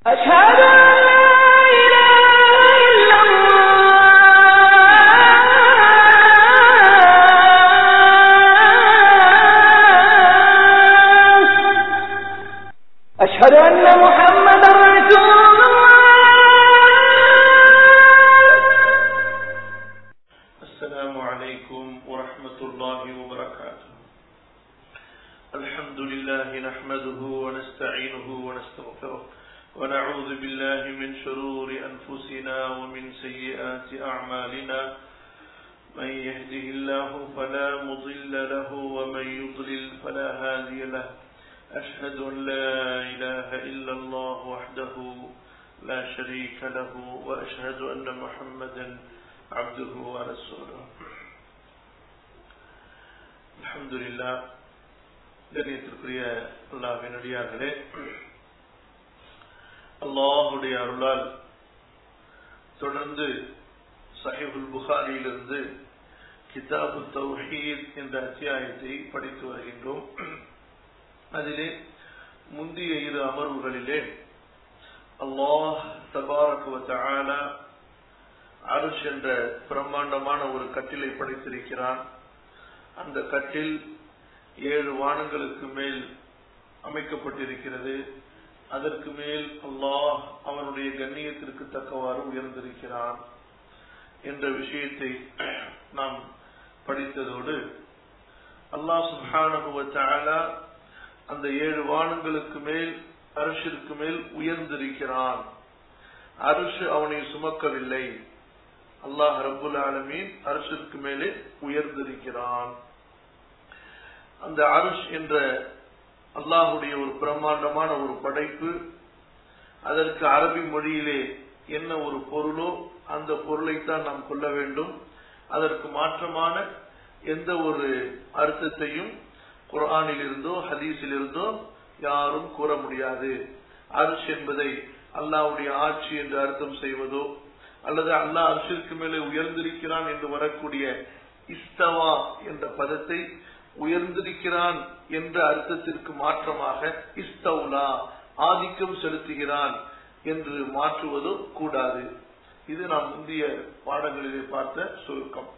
أشهد أن لا إله إلا الله أشهد أن محمدا رسول الله السلام عليكم ورحمة الله وبركاته الحمد لله نحمده ونستعينه ونستغفره ونعوذ بالله من شرور أنفسنا ومن سيئات أعمالنا من يهده الله فلا مضل له ومن يضلل فلا هادي له أشهد أن لا إله إلا الله وحده لا شريك له وأشهد أن محمدا عبده ورسوله الحمد لله கண்ணியத்திற்குரிய அல்லாஹ்வின் அடியார்களே அல்லாஹுடைய அருளால் தொடர்ந்து சஹிபுல் புகாரியிலிருந்து கிதாபு தௌஹீத் என்ற அத்தியாயத்தை படித்து வருகின்றோம் அதிலே முந்தைய இரு அமர்வுகளிலே அல்லாஹ் தபாரக் வ தஆலா அருஷ் என்ற பிரம்மாண்டமான ஒரு கட்டிலை படைத்திருக்கிறான் அந்த கட்டில் ஏழு வானங்களுக்கு மேல் அமைக்கப்பட்டிருக்கிறது அதற்கு மேல் அல்லாஹ் அவனுடைய கண்ணியத்திற்கு தக்கவாறு உயர்ந்திருக்கிறான் என்ற விஷயத்தை நாம் படித்ததோடு அல்லாஹ் சுப்ஹானஹு வ தஆலா அந்த ஏழு வானங்களுக்கு மேல் அரசிற்கு மேல் உயர்ந்திருக்கிறான் அரசு அவனை சுமக்கவில்லை அல்லாஹ் ரப்புல் ஆலமீன் அரசிற்கு மேலே உயர்ந்திருக்கிறான் அந்த அருஷ் என்ற அல்லாஹுடைய ஒரு பிரம்மாண்டமான ஒரு படைப்பு அதற்கு அரபி மொழியிலே என்ன ஒரு பொருளோ அந்த பொருளைத்தான் நாம் கொள்ள வேண்டும் அதற்கு மாற்றமான எந்த ஒரு அர்த்தத்தையும் குர்ஆனில் இருந்தோ ஹதீஸில் இருந்தோ யாரும் கூற முடியாது அரிஷ் என்பதை அல்லாஹ்வுடைய ஆட்சி என்று அர்த்தம் செய்வதோ அல்லது அல்லாஹ் அரிசிற்கு மேலே உயர்ந்திருக்கிறான் என்று வரக்கூடிய இஸ்தவா என்ற பதத்தை உயர்ந்திருக்கிறான் என்ற அர்த்தத்திற்கு மாற்றமாக இஸ்தவுலா ஆதிக்கம் செலுத்துகிறான் என்று மாற்றுவதோ கூடாது இது நாம் முந்தைய பாடங்களிலே பார்த்த சுருக்கம்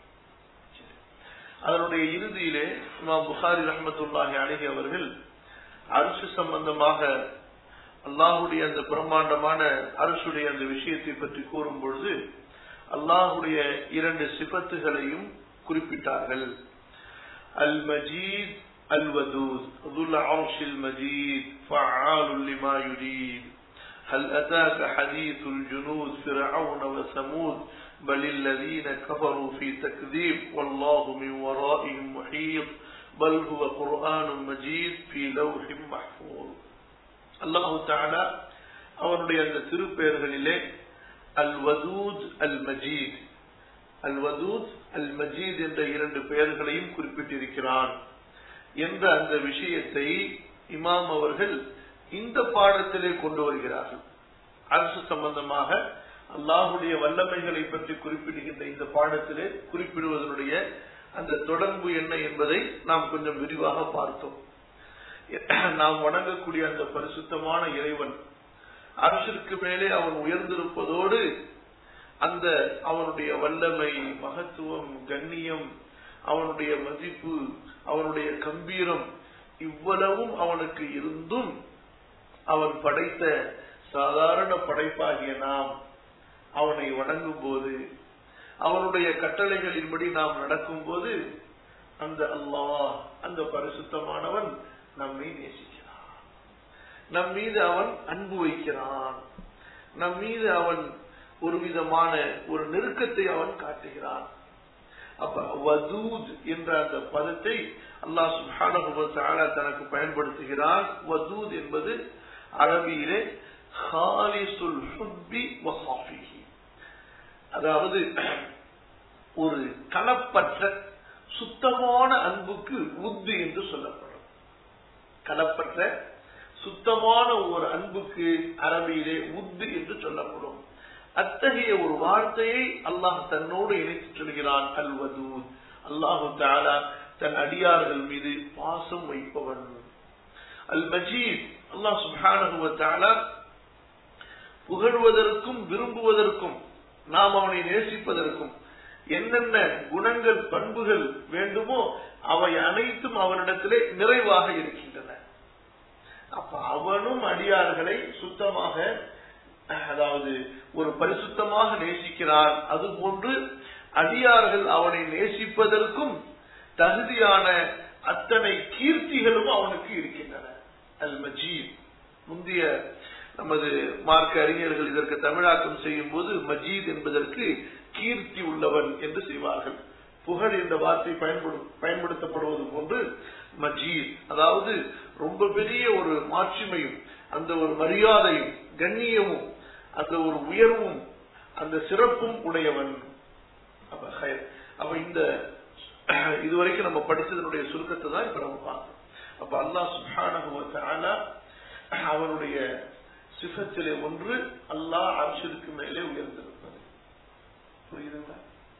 அதனுடைய இறுதியிலே இமாம் புகாரி ரஹமத்துல்லாஹி அழகி அவர்கள் அரசு சம்பந்தமாக அல்லாஹுடைய அந்த பிரம்மாண்டமான அரசுடைய அந்த விஷயத்தை பற்றி கூறும் பொழுது அல்லாஹுடைய இரண்டு சிபத்துகளையும் குறிப்பிட்டார்கள் அல் மஜீத் அல் வதூத் ذو العرش المجيد فعال لما يريد هل أتاك حديث الجنود فرعون وثمود بل الذين كفروا في تكذيب والله من ورائهم محيط بل هو قرآن مجيد في لوح محفوظ அல்லாஹு தாலா அவனுடைய அந்த திருப்பெயர்களிலே அல் வதூத் அல் மஜீத் அல் வதூத் அல் மஜீத் என்ற இரண்டு பெயர்களையும் குறிப்பிட்டிருக்கிறான் என்ற அந்த விஷயத்தை இமாம் அவர்கள் இந்த பாடத்திலே கொண்டு வருகிறார்கள் அரசு சம்பந்தமாக அல்லாஹுடைய வல்லமைகளை பற்றி குறிப்பிடுகின்ற இந்த பாடத்திலே குறிப்பிடுவதனுடைய அந்த தொடர்பு என்ன என்பதை நாம் கொஞ்சம் விரிவாக பார்த்தோம் நாம் வணங்கக்கூடிய அந்த பரிசுத்தமான இறைவன் அரசிற்கு மேலே அவன் உயர்ந்திருப்பதோடு அந்த அவனுடைய வல்லமை மகத்துவம் கண்ணியம் அவனுடைய மதிப்பு அவனுடைய கம்பீரம் இவ்வளவும் அவனுக்கு இருந்தும் அவன் படைத்த சாதாரண படைப்பாகிய நாம் அவனை வணங்கும் போது அவனுடைய கட்டளைகளின்படி நாம் நடக்கும் போது அந்த அல்லாஹ் அந்த பரிசுத்தமானவன் நம்மை நேசிக்கிறான் நம் மீது அவன் அன்பு வைக்கிறான் நம் மீது அவன் ஒரு விதமான ஒரு நெருக்கத்தை அவன் காட்டுகிறான் அப்ப வதூத் என்ற அந்த பதத்தை அல்லாஹ் சுப்ஹானஹு தனக்கு பயன்படுத்துகிறான் வதூத் என்பது அரபியிலே ஹாலிசுல் ஹுப்பி வசாஃபிஹி அதாவது ஒரு கலப்பற்ற சுத்தமான அன்புக்கு உத்து என்று சொல்லப்படும் கலப்பற்ற சுத்தமான ஒரு அன்புக்கு அரபியிலே உத்து என்று சொல்லப்படும் அத்தகைய ஒரு வார்த்தையை அல்லாஹ் தன்னோடு இணைத்து சொல்கிறான் அல் வதூத் அல்லாஹு தாலா தன் அடியார்கள் மீது பாசம் வைப்பவன் அல் மஜீத் அல்லாஹ் சுப்ஹானஹு வ தஆலா புகழ்வதற்கும் விரும்புவதற்கும் நாம் அவனை நேசிப்பதற்கும் என்னென்ன குணங்கள் பண்புகள் வேண்டுமோ அவை அனைத்தும் அவனிடத்திலே நிறைவாக இருக்கின்றன அப்ப அவனும் அடியார்களை சுத்தமாக அதாவது ஒரு பரிசுத்தமாக நேசிக்கிறான் அதுபோன்று அடியார்கள் அவனை நேசிப்பதற்கும் தகுதியான அத்தனை கீர்த்திகளும் அவனுக்கு இருக்கின்றன அல் மஜீத் முந்தைய நமது மார்க்க அறிஞர்கள் இதற்கு தமிழாக்கம் செய்யும் போது மஜீத் என்பதற்கு கீர்த்தி உள்ளவன் என்று செய்வார்கள் புகழ் என்ற வார்த்தை பயன்படு- பயன்படுத்தப்படுவது போன்று மஜீத் அதாவது ரொம்ப பெரிய ஒரு மாட்சிமையும் அந்த ஒரு மரியாதையும் கண்ணியமும் அந்த ஒரு உயர்வும் அந்த சிறப்பும் உடையவன் அப்ப ஹைர். அப்ப இந்த இதுவரைக்கும் நம்ம படிச்சதனுடைய சுருக்கத்தை தான் இப்ப நம்ம பார்த்தோம் அப்ப அல்லாஹ் சுப்ஹானஹு வ தஆலா அவனுடைய சிஃபத்திலே ஒன்று அல்லாஹ் அர்ஷுக்கு மேலே உயர்ந்திருப்பது புரியுதுங்களா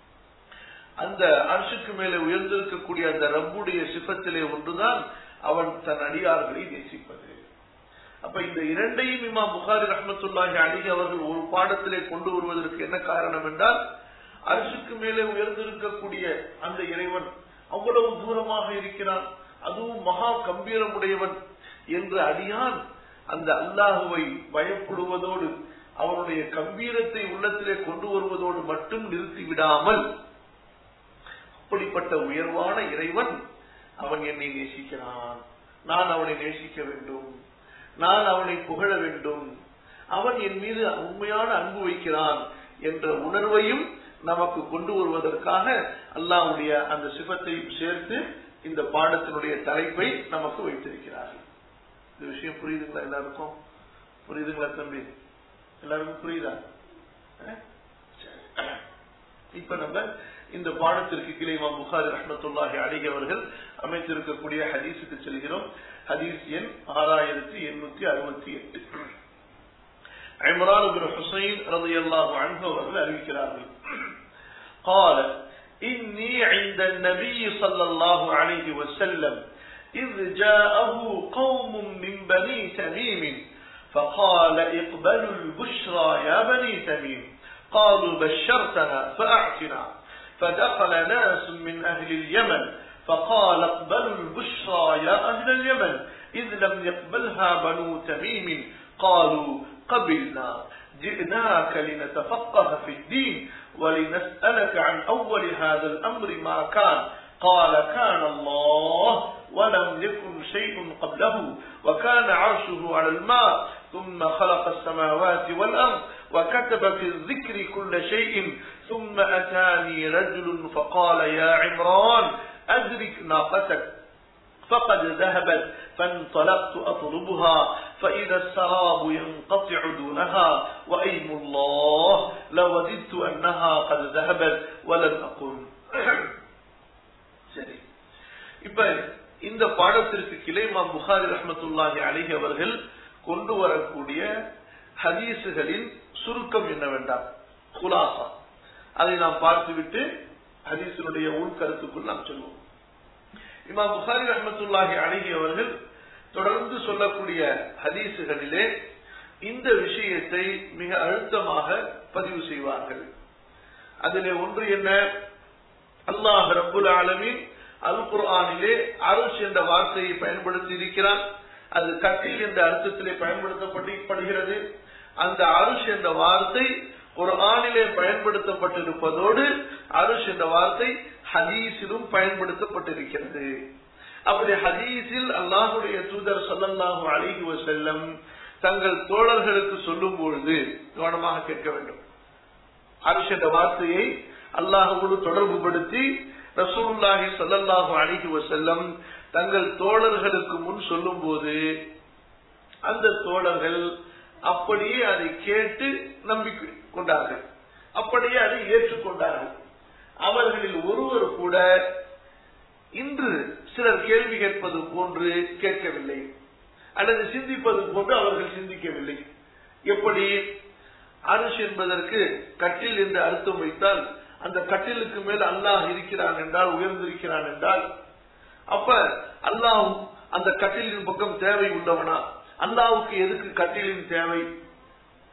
அந்த அர்ஷுக்கு மேலே உயர்ந்திருக்கக்கூடிய அந்த ரப்புடைய சிஃபத்திலே ஒன்றுதான் அவன் தன் அடியார்களை நேசிப்பது அப்ப இந்த இரண்டையும் இமாம் புகாரி ரஹ்மத்துல்லாஹி அலிஹி அவர்கள் ஒரு பாடத்திலே கொண்டு வருவதற்கு என்ன காரணம் என்றால் அரிசுக்கு மேலே உயர்ந்திருக்கக்கூடிய அந்த இறைவன் அவ்வளவு தூரமாக இருக்கிறான் அதுவும் மகா கம்பீரமுடையவன் என்று அடியான் அந்த அல்லாஹுவை பயப்படுவதோடு அவனுடைய கம்பீரத்தை உள்ளத்திலே கொண்டு வருவதோடு மட்டும் நிறுத்தி விடாமல் அப்படிப்பட்ட உயர்வான இறைவன் அவன் என்னை நேசிக்கிறான் நான் அவனை நேசிக்க வேண்டும் நான் அவனை புகழ வேண்டும் அவன் என் மீது உண்மையான அன்பு வைக்கிறான் என்ற உணர்வையும் நமக்கு கொண்டு வருவதற்காக அல்லாஹ்வுடைய அந்த சிவத்தையும் சேர்த்து இந்த பாடத்தினுடைய தலைப்பை நமக்கு வைத்திருக்கிறார்கள் இந்த விஷயம் புரியுதுங்களா எல்லாருக்கும் புரியுதுங்களா தம்பி எல்லாருக்கும் புரியுதா அஹ்? சரி. இப்ப நம்ம இந்த பாடத்திற்கு கீழே இமாம் புகாரி ரஹ்மத்துல்லாஹி அலிஹி அவர்கள் அமைத்திருக்கக்கூடிய ஹதீஸுக்கு செல்கிறோம் ஹதீஸ் எண் ஆறாயிரத்தி எண்ணூத்தி அறுபத்தி எட்டு عمران بن حسين رضي الله عنه அவர்கள் அறிவிக்கிறார்கள் قال إني عند النبي صلى الله عليه وسلم إذ جاءه قوم من بني تميم فقال اقبلوا البشرى يا بني تميم قالوا بشرتنا فأعتنا فدخل ناس من أهل اليمن فقال اقبلوا البشرى يا أهل اليمن إذ لم يقبلها بنو تميم قالوا قبلنا جئناك لنتفقه في الدين ولنسألك عن أول هذا الأمر ما كان قال كان الله ولم يكن شيء قبله وكان عرشه على الماء ثم خلق السماوات والأرض وكتب في الذكر كل شيء ثم أتاني رجل فقال يا عمران أدرك ناقتك فقد ذهبت فانطلقت أطلبها فإذا السراب ينقطع دونها وأيم الله لوددت أنها قد ذهبت ولم أقل சரி இப்ப இந்த பாடத்திற்கு கிளைமா புகாரி ரஹமத்துல்லாஹி அலிஹி அவர்கள் கொண்டு வரக்கூடிய ஹதீசுகளின் சுருக்கம் என்னவென்றால் குலாசா அதை நாம் பார்த்துவிட்டு ஹதீஸினுடைய உள்கருத்துக்குள் நாம் செல்வோம் இமாம் புகாரி ரஹமத்துல்லாஹி அலிஹி அவர்கள் தொடர்ந்து சொல்லக்கூடிய ஹதீசுகளிலே இந்த விஷயத்தை மிக அழுத்தமாக பதிவு செய்வார்கள் அதிலே ஒன்று என்ன அல்லாஹ் ரப்புல் ஆலமீன் அல் குர்ஆனிலே அருஷ் என்ற வார்த்தையை பயன்படுத்தி இருக்கிறான் அது கட்டில் என்ற அர்த்தத்திலே பயன்படுத்தப்படுகிறது அந்த அருஷ் என்ற வார்த்தை குர்ஆனிலே பயன்படுத்தப்பட்டிருப்பதோடு அருஷ் என்ற வார்த்தை ஹதீஸிலும் பயன்படுத்தப்பட்டிருக்கிறது அப்படி ஹதீஸில் அல்லாஹுடைய தூதர் சொல்லல்லாஹு அலிஹி வசல்லம் தங்கள் தோழர்களுக்கு சொல்லும் பொழுது கவனமாக கேட்க வேண்டும் அரிஷ் என்ற வார்த்தையை அல்லாஹோடு தொடர்பு படுத்தி ரசூலுல்லாஹி ஸல்லல்லாஹு அலைஹி வஸல்லம் தங்கள் தோழர்களுக்கு முன் சொல்லும் போது அந்த தோழர்கள் அப்படியே அதை கேட்டு நம்பிக்கை கொண்டார்கள் அப்படியே அதை ஏற்றுக்கொண்டார்கள் அவர்களில் ஒருவர் கூட இன்று சிலர் கேள்வி கேட்பது போன்று கேட்கவில்லை அல்லது சிந்திப்பது போன்று அவர்கள் சிந்திக்கவில்லை எப்படி அரிஷ் என்பதற்கு கட்டில் என்று அர்த்தம் வைத்தால் அந்த கட்டிலுக்கு மேல் அல்லாஹ் இருக்கிறான் என்றால் உயர்ந்திருக்கிறான் என்றால் அப்ப அல்லாஹ் அந்த கட்டிலின் பக்கம் தேவை உள்ளவனா அல்லாவுக்கு எதுக்கு கட்டிலின் தேவை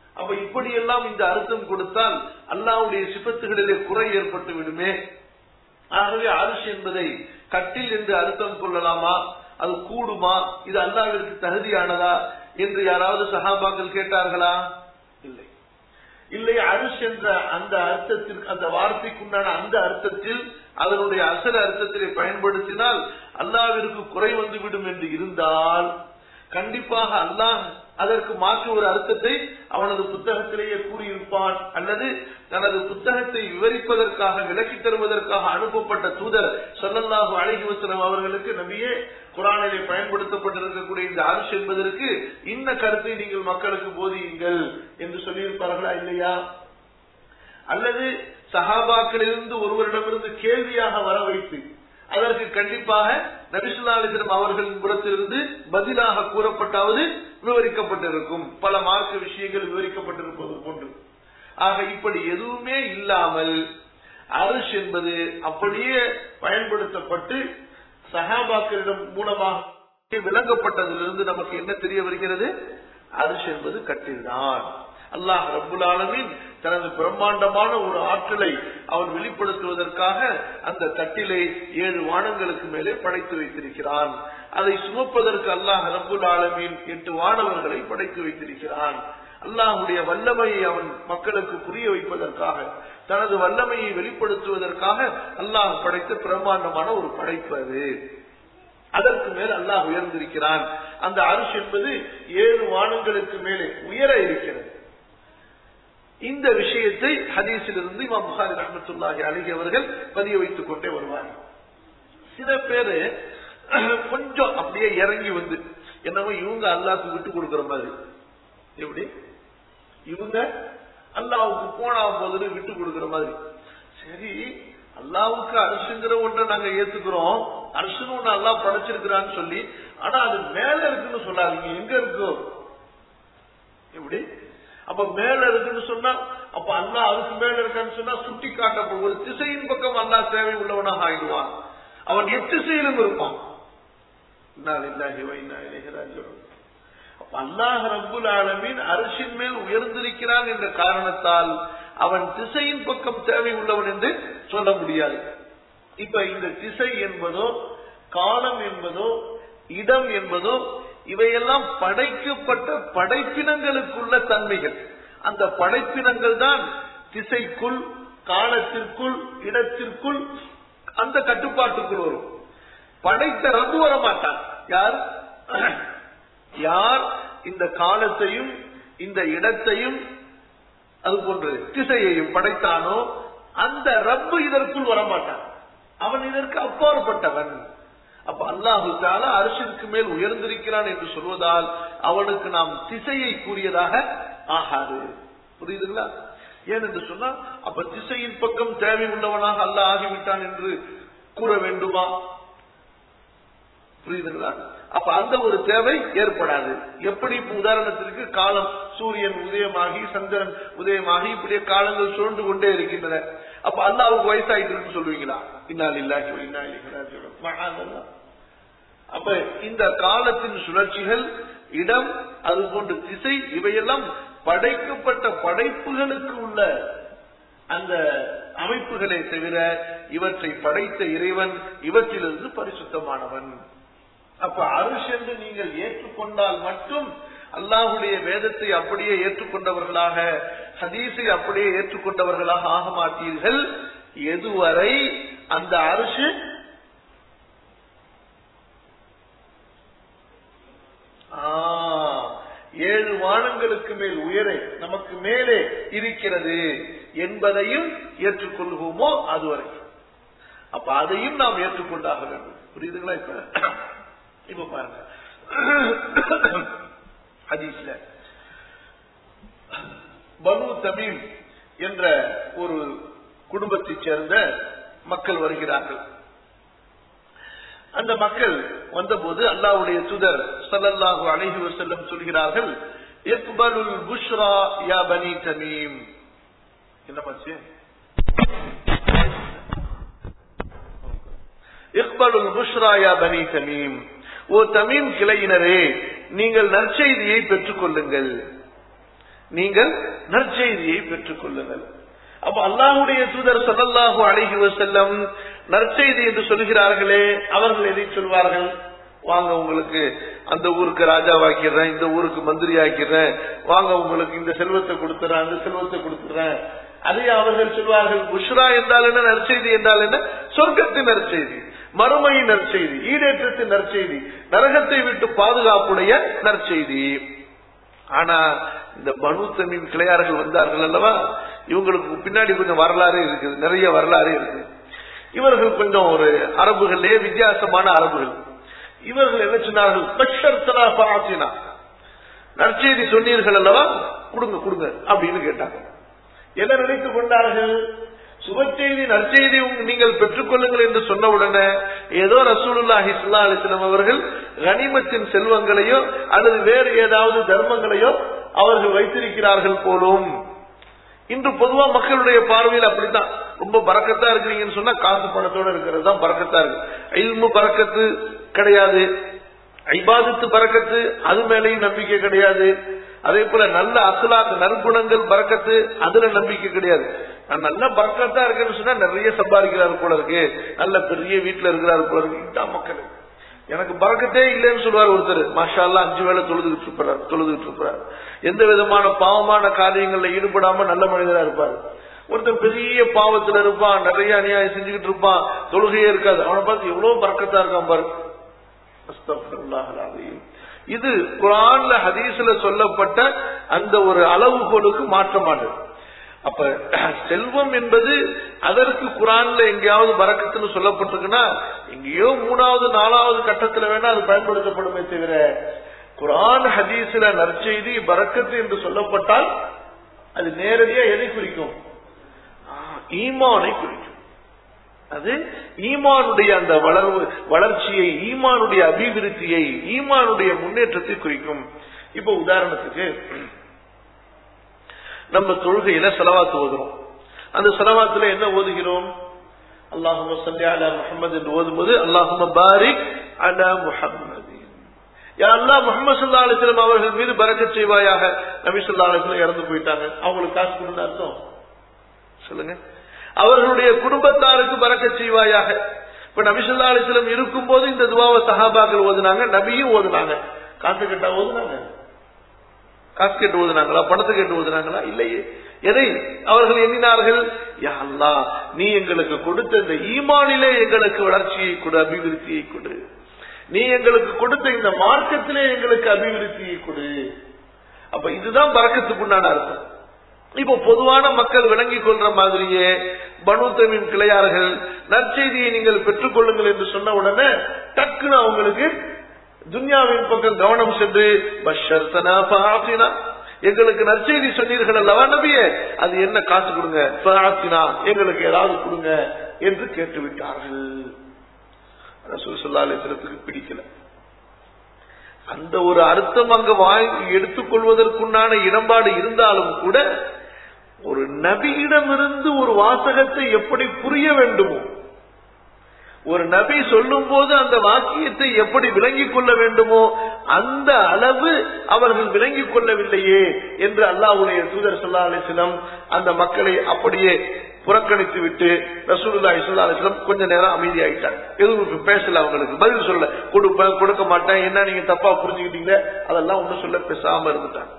அப்ப இப்படியெல்லாம் இந்த அர்த்தம் கொடுத்தால் அல்லாவுடைய சிபத்துகளிலே குறை ஏற்பட்டு விடுமே ஆகவே அரிசி என்பதை கட்டில் என்று அர்த்தம் கொள்ளலாமா அது கூடுமா இது அல்லாவிற்கு தகுதியானதா என்று யாராவது சஹாபாக்கள் கேட்டார்களா இல்லை இல்லை அரிசி என்ற அந்த அர்த்தத்திற்கு அந்த வார்த்தைக்குண்டான அந்த அர்த்தத்தில் அதனுடைய அசல அர்த்தத்திலே பயன்படுத்தினால் அல்லாவிற்கு குறை வந்துவிடும் என்று இருந்தால் கண்டிப்பாக அல்லாஹ் அதற்கு மாற்று ஒரு அர்த்தத்தை அவனது புத்தகத்திலேயே கூறியிருப்பான் அல்லது தனது புத்தகத்தை விவரிப்பதற்காக விளக்கி தருவதற்காக அனுப்பப்பட்ட தூதர் சொல்லல்லாஹு அழகி வசலம் அவர்களுக்கு நபியே குரானிலே பயன்படுத்தப்பட்டிருக்கக்கூடிய இந்த அரசு என்பதற்கு இந்த கருத்தை நீங்கள் மக்களுக்கு போதியுங்கள் என்று சொல்லியிருப்பார்களா இல்லையா அல்லது சஹாபாக்களிலிருந்து ஒருவரிடமிருந்து கேள்வியாக வர வைத்து அதற்கு கண்டிப்பாக நபிசுல்லாலிசனம் அவர்களின் புறத்திலிருந்து பதிலாக கூறப்பட்டாவது விவரிக்கப்பட்டிருக்கும் பல மார்க்க விஷயங்கள் விவரிக்கப்பட்டிருப்பது போன்று ஆக இப்படி எதுவுமே இல்லாமல் அரிஷ் என்பது அப்படியே பயன்படுத்தப்பட்டு சஹாபாக்களிடம் மூலமாக விளங்கப்பட்டதிலிருந்து நமக்கு என்ன தெரிய வருகிறது அரிஷ் என்பது கட்டில்தான் அல்லாஹ் ரபுல் ஆலமின் தனது பிரம்மாண்டமான ஒரு ஆற்றலை அவன் வெளிப்படுத்துவதற்காக அந்த தட்டிலை ஏழு வானங்களுக்கு மேலே படைத்து வைத்திருக்கிறான் அதை சுமப்பதற்கு அல்லாஹ் ரபுல் ஆலமின் எட்டு வானவர்களை படைத்து வைத்திருக்கிறான் அல்லாஹுடைய வல்லமையை அவன் மக்களுக்கு புரிய வைப்பதற்காக தனது வல்லமையை வெளிப்படுத்துவதற்காக அல்லாஹ் படைத்த பிரம்மாண்டமான ஒரு படைப்பு அது அதற்கு மேல் அல்லாஹ் உயர்ந்திருக்கிறான் அந்த அரிசி என்பது ஏழு வானங்களுக்கு மேலே உயர இருக்கிறது இந்த விஷயத்தை ஹதீஸிலிருந்து இமாம் புகாரி ரஹமத்துல்லாஹி அலிகி அவர்கள் பதிய வைத்துக் கொண்டே வருவார்கள் சில பேரு கொஞ்சம் அப்படியே இறங்கி வந்து என்னவோ இவங்க அல்லாஹ்க்கு விட்டு கொடுக்கிற மாதிரி எப்படி இவங்க அல்லாவுக்கு போனா போதுன்னு விட்டு கொடுக்கிற மாதிரி சரி அல்லாவுக்கு அரசுங்கிற ஒன்றை நாங்க ஏத்துக்கிறோம் அரசுன்னு ஒண்ணு அல்லா படைச்சிருக்கிறான்னு சொல்லி ஆனா அது மேல இருக்குன்னு சொல்லாதீங்க எங்க இருக்கோ எப்படி அப்ப மேல இருக்குன்னு சொன்னா அப்ப அல்லா அதுக்கு மேல இருக்கான்னு சொன்னா சுட்டி காட்டப்படும் ஒரு திசையின் பக்கம் அல்லா தேவை உள்ளவனாக ஆயிடுவான் அவன் எத்திசையிலும் இருப்பான் அல்லாஹ் ரப்புல் ஆலமின் அரசின் மேல் உயர்ந்திருக்கிறான் என்ற காரணத்தால் அவன் திசையின் பக்கம் தேவை உள்ளவன் என்று சொல்ல முடியாது இப்ப இந்த திசை என்பதோ காலம் என்பதோ இடம் என்பதோ இவையெல்லாம் படைக்கப்பட்ட படைப்பினங்களுக்குள்ள தன்மைகள் அந்த படைப்பினங்கள் தான் திசைக்குள் காலத்திற்குள் இடத்திற்குள் அந்த கட்டுப்பாட்டுக்குள் வரும் படைத்த ரப்பு வர மாட்டான் யார் யார் இந்த காலத்தையும் இந்த இடத்தையும் அது போன்று திசையையும் படைத்தானோ அந்த ரப்பு இதற்குள் வரமாட்டான் அவன் இதற்கு அப்பாற்பட்டவன் அப்ப அல்லாஹு தால அரசிற்கு மேல் உயர்ந்திருக்கிறான் என்று சொல்வதால் அவனுக்கு நாம் திசையை கூறியதாக ஆகாது புரியுதுங்களா ஏன் என்று சொன்னா அப்ப திசையின் பக்கம் தேவை உள்ளவனாக அல்லாஹ் ஆகிவிட்டான் என்று கூற வேண்டுமா புரியுதுங்களா அப்ப அந்த ஒரு தேவை ஏற்படாது எப்படி இப்ப உதாரணத்திற்கு காலம் சூரியன் உதயமாகி சந்திரன் உதயமாகி இப்படியே காலங்கள் சுழண்டு கொண்டே இருக்கின்றன அப்ப அல்லாவுக்கு வயசாயிட்டு சொல்லுவீங்களா இன்னால் இல்லாஹி இன்னா இல்லாஹி அப்ப இந்த காலத்தின் சுழற்சிகள் இடம் அது போன்ற திசை இவையெல்லாம் படைக்கப்பட்ட படைப்புகளுக்கு உள்ள அந்த அமைப்புகளை தவிர இவற்றை படைத்த இறைவன் இவற்றிலிருந்து பரிசுத்தமானவன் அப்ப அருஷ் என்று நீங்கள் ஏற்றுக்கொண்டால் மட்டும் அல்லாஹுடைய வேதத்தை அப்படியே ஏற்றுக்கொண்டவர்களாக ஹதீஸை அப்படியே ஏற்றுக்கொண்டவர்களாக ஆக மாட்டீர்கள் எதுவரை அந்த அரசு ஏழு வானங்களுக்கு மேல் உயரே நமக்கு மேலே இருக்கிறது என்பதையும் ஏற்றுக்கொள்வோமோ அதுவரை அப்ப அதையும் நாம் ஏற்றுக்கொண்டாக வேண்டும் புரியுதுங்களா இப்ப இப்ப பாருங்க ஹதீஸ்ல பனு தமீம் என்ற ஒரு குடும்பத்தைச் சேர்ந்த மக்கள் வருகிறார்கள் அந்த மக்கள் வந்தபோது அல்லாவுடைய தூதர் சல்லல்லாஹு அலைஹி வஸல்லம் சொல்கிறார்கள் இக்பலுல் புஷ்ரா யா பனி தமீம் என்ன பச்சு இக்பலுல் புஷ்ரா யா பனி தமீம் ஓ தமீம் கிளையினரே நீங்கள் நற்செய்தியை பெற்றுக் கொள்ளுங்கள் நீங்கள் நற்செய்தியை பெற்றுக் கொள்ளுங்கள் அப்ப அல்லாஹுடைய தூதர் ஸல்லல்லாஹு அலைஹி வஸல்லம் நற்செய்தி என்று சொல்கிறார்களே அவர்கள் எதை சொல்வார்கள் வாங்க உங்களுக்கு அந்த ஊருக்கு ராஜாவாக்கிறேன் இந்த ஊருக்கு மந்திரி ஆக்கிறேன் வாங்க உங்களுக்கு இந்த செல்வத்தை கொடுத்துறேன் அந்த செல்வத்தை கொடுத்துறேன் அதை அவர்கள் சொல்வார்கள் புஷ்ரா என்றால் என்ன நற்செய்தி என்றால் என்ன சொர்க்கத்தின் நற்செய்தி மறுமையின் நற்செய்தி ஈடேற்றத்தின் நற்செய்தி நரகத்தை விட்டு பாதுகாப்புடைய நற்செய்தி ஆனா இந்த பனு தமிழ் கிளையார்கள் வந்தார்கள் அல்லவா இவங்களுக்கு பின்னாடி கொஞ்சம் வரலாறு இருக்குது நிறைய வரலாறு இருக்குது இவர்கள் கொஞ்சம் ஒரு அரபுகளே வித்தியாசமான அரபுகள் இவர்கள் என்ன சொன்னார்கள் பஷர்த்தனா பாசினா நற்செய்தி சொன்னீர்கள் அல்லவா கொடுங்க கொடுங்க அப்படின்னு கேட்டாங்க என்ன நினைத்துக் கொண்டார்கள் சுபச்செய்தி நற்செய்தி உங்க- நீங்கள் பெற்றுக்கொள்ளுங்கள் என்று சொன்ன உடனே ஏதோ ரசூலுல்லாஹி ஸல்லல்லாஹு அலைஹி வஸல்லம் அவர்கள் கனிமத்தின் செல்வங்களையோ அல்லது வேறு ஏதாவது தர்மங்களையோ அவர்கள் வைத்திருக்கிறார்கள் போலும் இன்று பொதுவா மக்களுடைய பார்வையில் அப்படித்தான் ரொம்ப பறக்கத்தா இருக்கிறீங்கன்னு சொன்னா காசு பணத்தோட இருக்கிறது தான் பறக்கத்தா இருக்கு இல்மு பறக்கத்து கிடையாது ஐபாதத்து பறக்கத்து அது மேலேயும் நம்பிக்கை கிடையாது அதே போல நல்ல அசலாத் நற்குணங்கள் பறக்கத்து அதுல நம்பிக்கை கிடையாது நான் நல்ல பறக்கத்தா இருக்கேன்னு சொன்னா நிறைய சம்பாதிக்கிறாரு போல இருக்கு நல்ல பெரிய வீட்டுல இருக்கிறாரு போல இருக்கு இதான் மக்கள் எனக்கு பறக்கத்தே இல்லைன்னு சொல்லுவார் ஒருத்தர் மாஷா அல்லாஹ் அஞ்சு வேளை தொழுதுகிட்டு இருப்பார் தொழுதுகிட்டு இருப்பார் எந்த விதமான பாவமான காரியங்கள்ல ஈடுபடாம நல்ல மனிதரா இருப்பார் ஒருத்தர் பெரிய பாவத்துல இருப்பான் நிறைய அநியாயம் செஞ்சுக்கிட்டு இருப்பான் தொழுகையே இருக்காது அவனை பார்த்து எவ்வளவு பறக்கத்தா இருக்கான் பாரு அஸ்தக்ஃபிருல்லாஹ் அல்-அலீம். இது குரான்ல ஹதீஸ்ல சொல்லப்பட்ட அந்த ஒரு அளவுகோலுக்கு மாற்றமானது அப்ப செல்வம் என்பது அதற்கு குரான்ல எங்கேயாவது பறக்கத்துன்னு சொல்லப்பட்டிருக்குன்னா எங்கேயோ மூணாவது நாலாவது கட்டத்துல வேணா அது பயன்படுத்தப்படுமே தவிர குரான் ஹதீஸ்ல நற்செய்தி பறக்கத்து என்று சொல்லப்பட்டால் அது நேரடியா எதை குறிக்கும் ஆ, ஈமானை குறிக்கும் அது ஈமானுடைய அந்த வளர்வு வளர்ச்சியை ஈமானுடைய அபிவிருத்தியை ஈமானுடைய முன்னேற்றத்தை குறிக்கும் இப்போ உதாரணத்துக்கு நம்ம தொழுகையில செலவாத்து ஓதுறோம் அந்த செலவாத்துல என்ன ஓதுகிறோம் அல்லாஹும சல்லி அலா முஹம்மது என்று ஓதும்போது அல்லாஹும பாரிக் அலா முஹம்மது யா அல்லாஹ் முஹம்மது ஸல்லல்லாஹு அலைஹி வஸல்லம் அவர்கள் மீது பரக்கத் செய்வாயாக நபி ஸல்லல்லாஹு அலைஹி வஸல்லம் இறந்து போயிட்டாங்க அவங்களுக்கு காசு கொடுன்னு அர்த்தம் சொல்லுங்க அவர்களுடைய குடும்பத்தாருக்கு பறக்கச் செய்வாயாக இப்ப நபி ஸல்லல்லாஹு அலைஹி வஸல்லம் இருக்கும்போது இந்த துவாவை சஹாபாக்கள் ஓதுனாங்க நபியும் ஓதுனாங்க காசு கேட்டா ஓதுனாங்க காசு கேட்டு ஓதுனாங்களா பணத்தை கேட்டு ஓதுனாங்களா இல்லையே எதை அவர்கள் எண்ணினார்கள் யா அல்லாஹ் நீ எங்களுக்கு கொடுத்த இந்த ஈமானிலே எங்களுக்கு வளர்ச்சியை கொடு அபிவிருத்தியை கொடு நீ எங்களுக்கு கொடுத்த இந்த மார்க்கத்திலே எங்களுக்கு அபிவிருத்தியை கொடு அப்ப இதுதான் பறக்கத்துக்குண்டான அர்த்தம் இப்போ பொதுவான மக்கள் விளங்கிக் கொள்ற மாதிரியே பனு தமிழ் கிளையார்கள் நற்செய்தியை நீங்கள் பெற்றுக் கொள்ளுங்கள் என்று சொன்ன உடனே டக்குன்னு அவங்களுக்கு துன்யாவின் பக்கம் கவனம் சென்று பஷர்தனா ஃபாத்தினா எங்களுக்கு நற்செய்தி சொன்னீர்கள் அல்லவா நபியே அது என்ன காசு கொடுங்க ஃபாத்தினா எங்களுக்கு ஏதாவது கொடுங்க என்று கேட்டு விட்டார்கள் ரசூல் ஸல்லல்லாஹு அலைஹி வஸல்லத்துக்கு பிடிக்கல அந்த ஒரு அர்த்தம் அங்க வாங்கி எடுத்துக்கொள்வதற்குண்டான இடம்பாடு இருந்தாலும் கூட ஒரு நபியிடமிருந்து ஒரு வாசகத்தை எப்படி புரிய வேண்டுமோ ஒரு நபி சொல்லும் போது அந்த வாக்கியத்தை எப்படி விளங்கிக் கொள்ள வேண்டுமோ அந்த அளவு அவர்கள் விளங்கிக் கொள்ளவில்லையே என்று அல்லாஹ்வுடைய தூதர் ஸல்லல்லாஹு அலைஹி வஸல்லம் அந்த மக்களை அப்படியே புறக்கணித்து விட்டு ரசூலுல்லாஹி ஸல்லல்லாஹு அலைஹி வஸல்லம் கொஞ்ச நேரம் அமைதியாயிட்டாங்க எதுவும் பேசல அவங்களுக்கு பதில் சொல்ல கொடுப்பேன் கொடுக்க மாட்டேன் என்ன நீங்க தப்பா புரிஞ்சுக்கிட்டீங்க அதெல்லாம் ஒண்ணும் சொல்ல பேசாம இருந்துட்டாங்க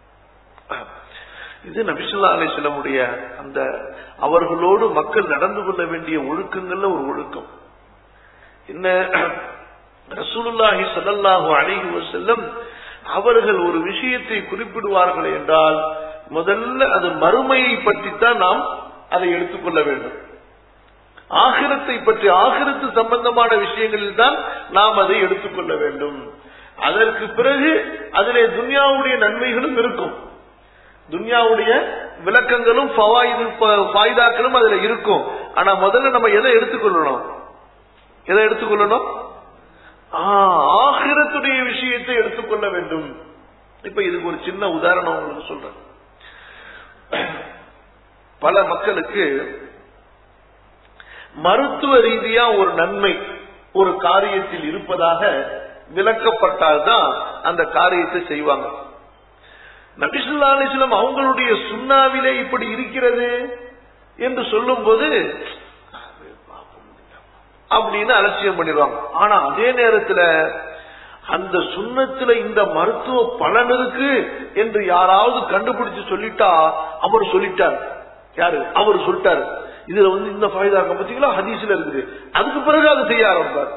இது நபிசுல்லா அலிஸ்லமுடைய அந்த அவர்களோடு மக்கள் நடந்து கொள்ள வேண்டிய ஒழுக்கங்கள்ல ஒரு ஒழுக்கம் என்ன ரசூலுல்லாஹி ஸல்லல்லாஹு அலைஹி வஸல்லம் அவர்கள் ஒரு விஷயத்தை குறிப்பிடுவார்கள் என்றால் முதல்ல அது மறுமையை பற்றித்தான் நாம் அதை எடுத்துக்கொள்ள வேண்டும் ஆகிரத்தை பற்றி ஆகிரத்து சம்பந்தமான விஷயங்களில் தான் நாம் அதை எடுத்துக்கொள்ள வேண்டும் அதற்கு பிறகு அதிலே துன்யாவுடைய நன்மைகளும் இருக்கும் துன்யாவுடைய விளக்கங்களும் ஃபவாயிது- ஃப- ஃபாயிதாக்களும் அதுல இருக்கும் ஆனா முதல்ல நம்ம எதை எடுத்துக்கொள்ளணும் எதை எடுத்துக்கொள்ளணும் ஆ, ஆகிரத்துடைய விஷயத்தை எடுத்துக்கொள்ள வேண்டும் இப்ப இதுக்கு ஒரு சின்ன உதாரணம் உங்களுக்கு சொல்றேன் பல மக்களுக்கு மருத்துவ ரீதியா ஒரு நன்மை ஒரு காரியத்தில் இருப்பதாக விளக்கப்பட்டால்தான் அந்த காரியத்தை செய்வாங்க நபிசுல்லா அலிஸ்லாம் அவங்களுடைய சுண்ணாவிலே இப்படி இருக்கிறது என்று சொல்லும்போது அப்படின்னு அலட்சியம் பண்ணிடுவாங்க ஆனா அதே நேரத்துல அந்த சுண்ணத்துல இந்த மருத்துவ பலன் இருக்கு என்று யாராவது கண்டுபிடிச்சு சொல்லிட்டா அவர் சொல்லிட்டார் யாரு அவர் சொல்லிட்டாரு இதுல வந்து இந்த ஃபாய்தா இருக்க பாத்தீங்களா ஹதீஸ்ல இருக்குது அதுக்கு பிறகு அதை செய்ய ஆரம்பிப்பார்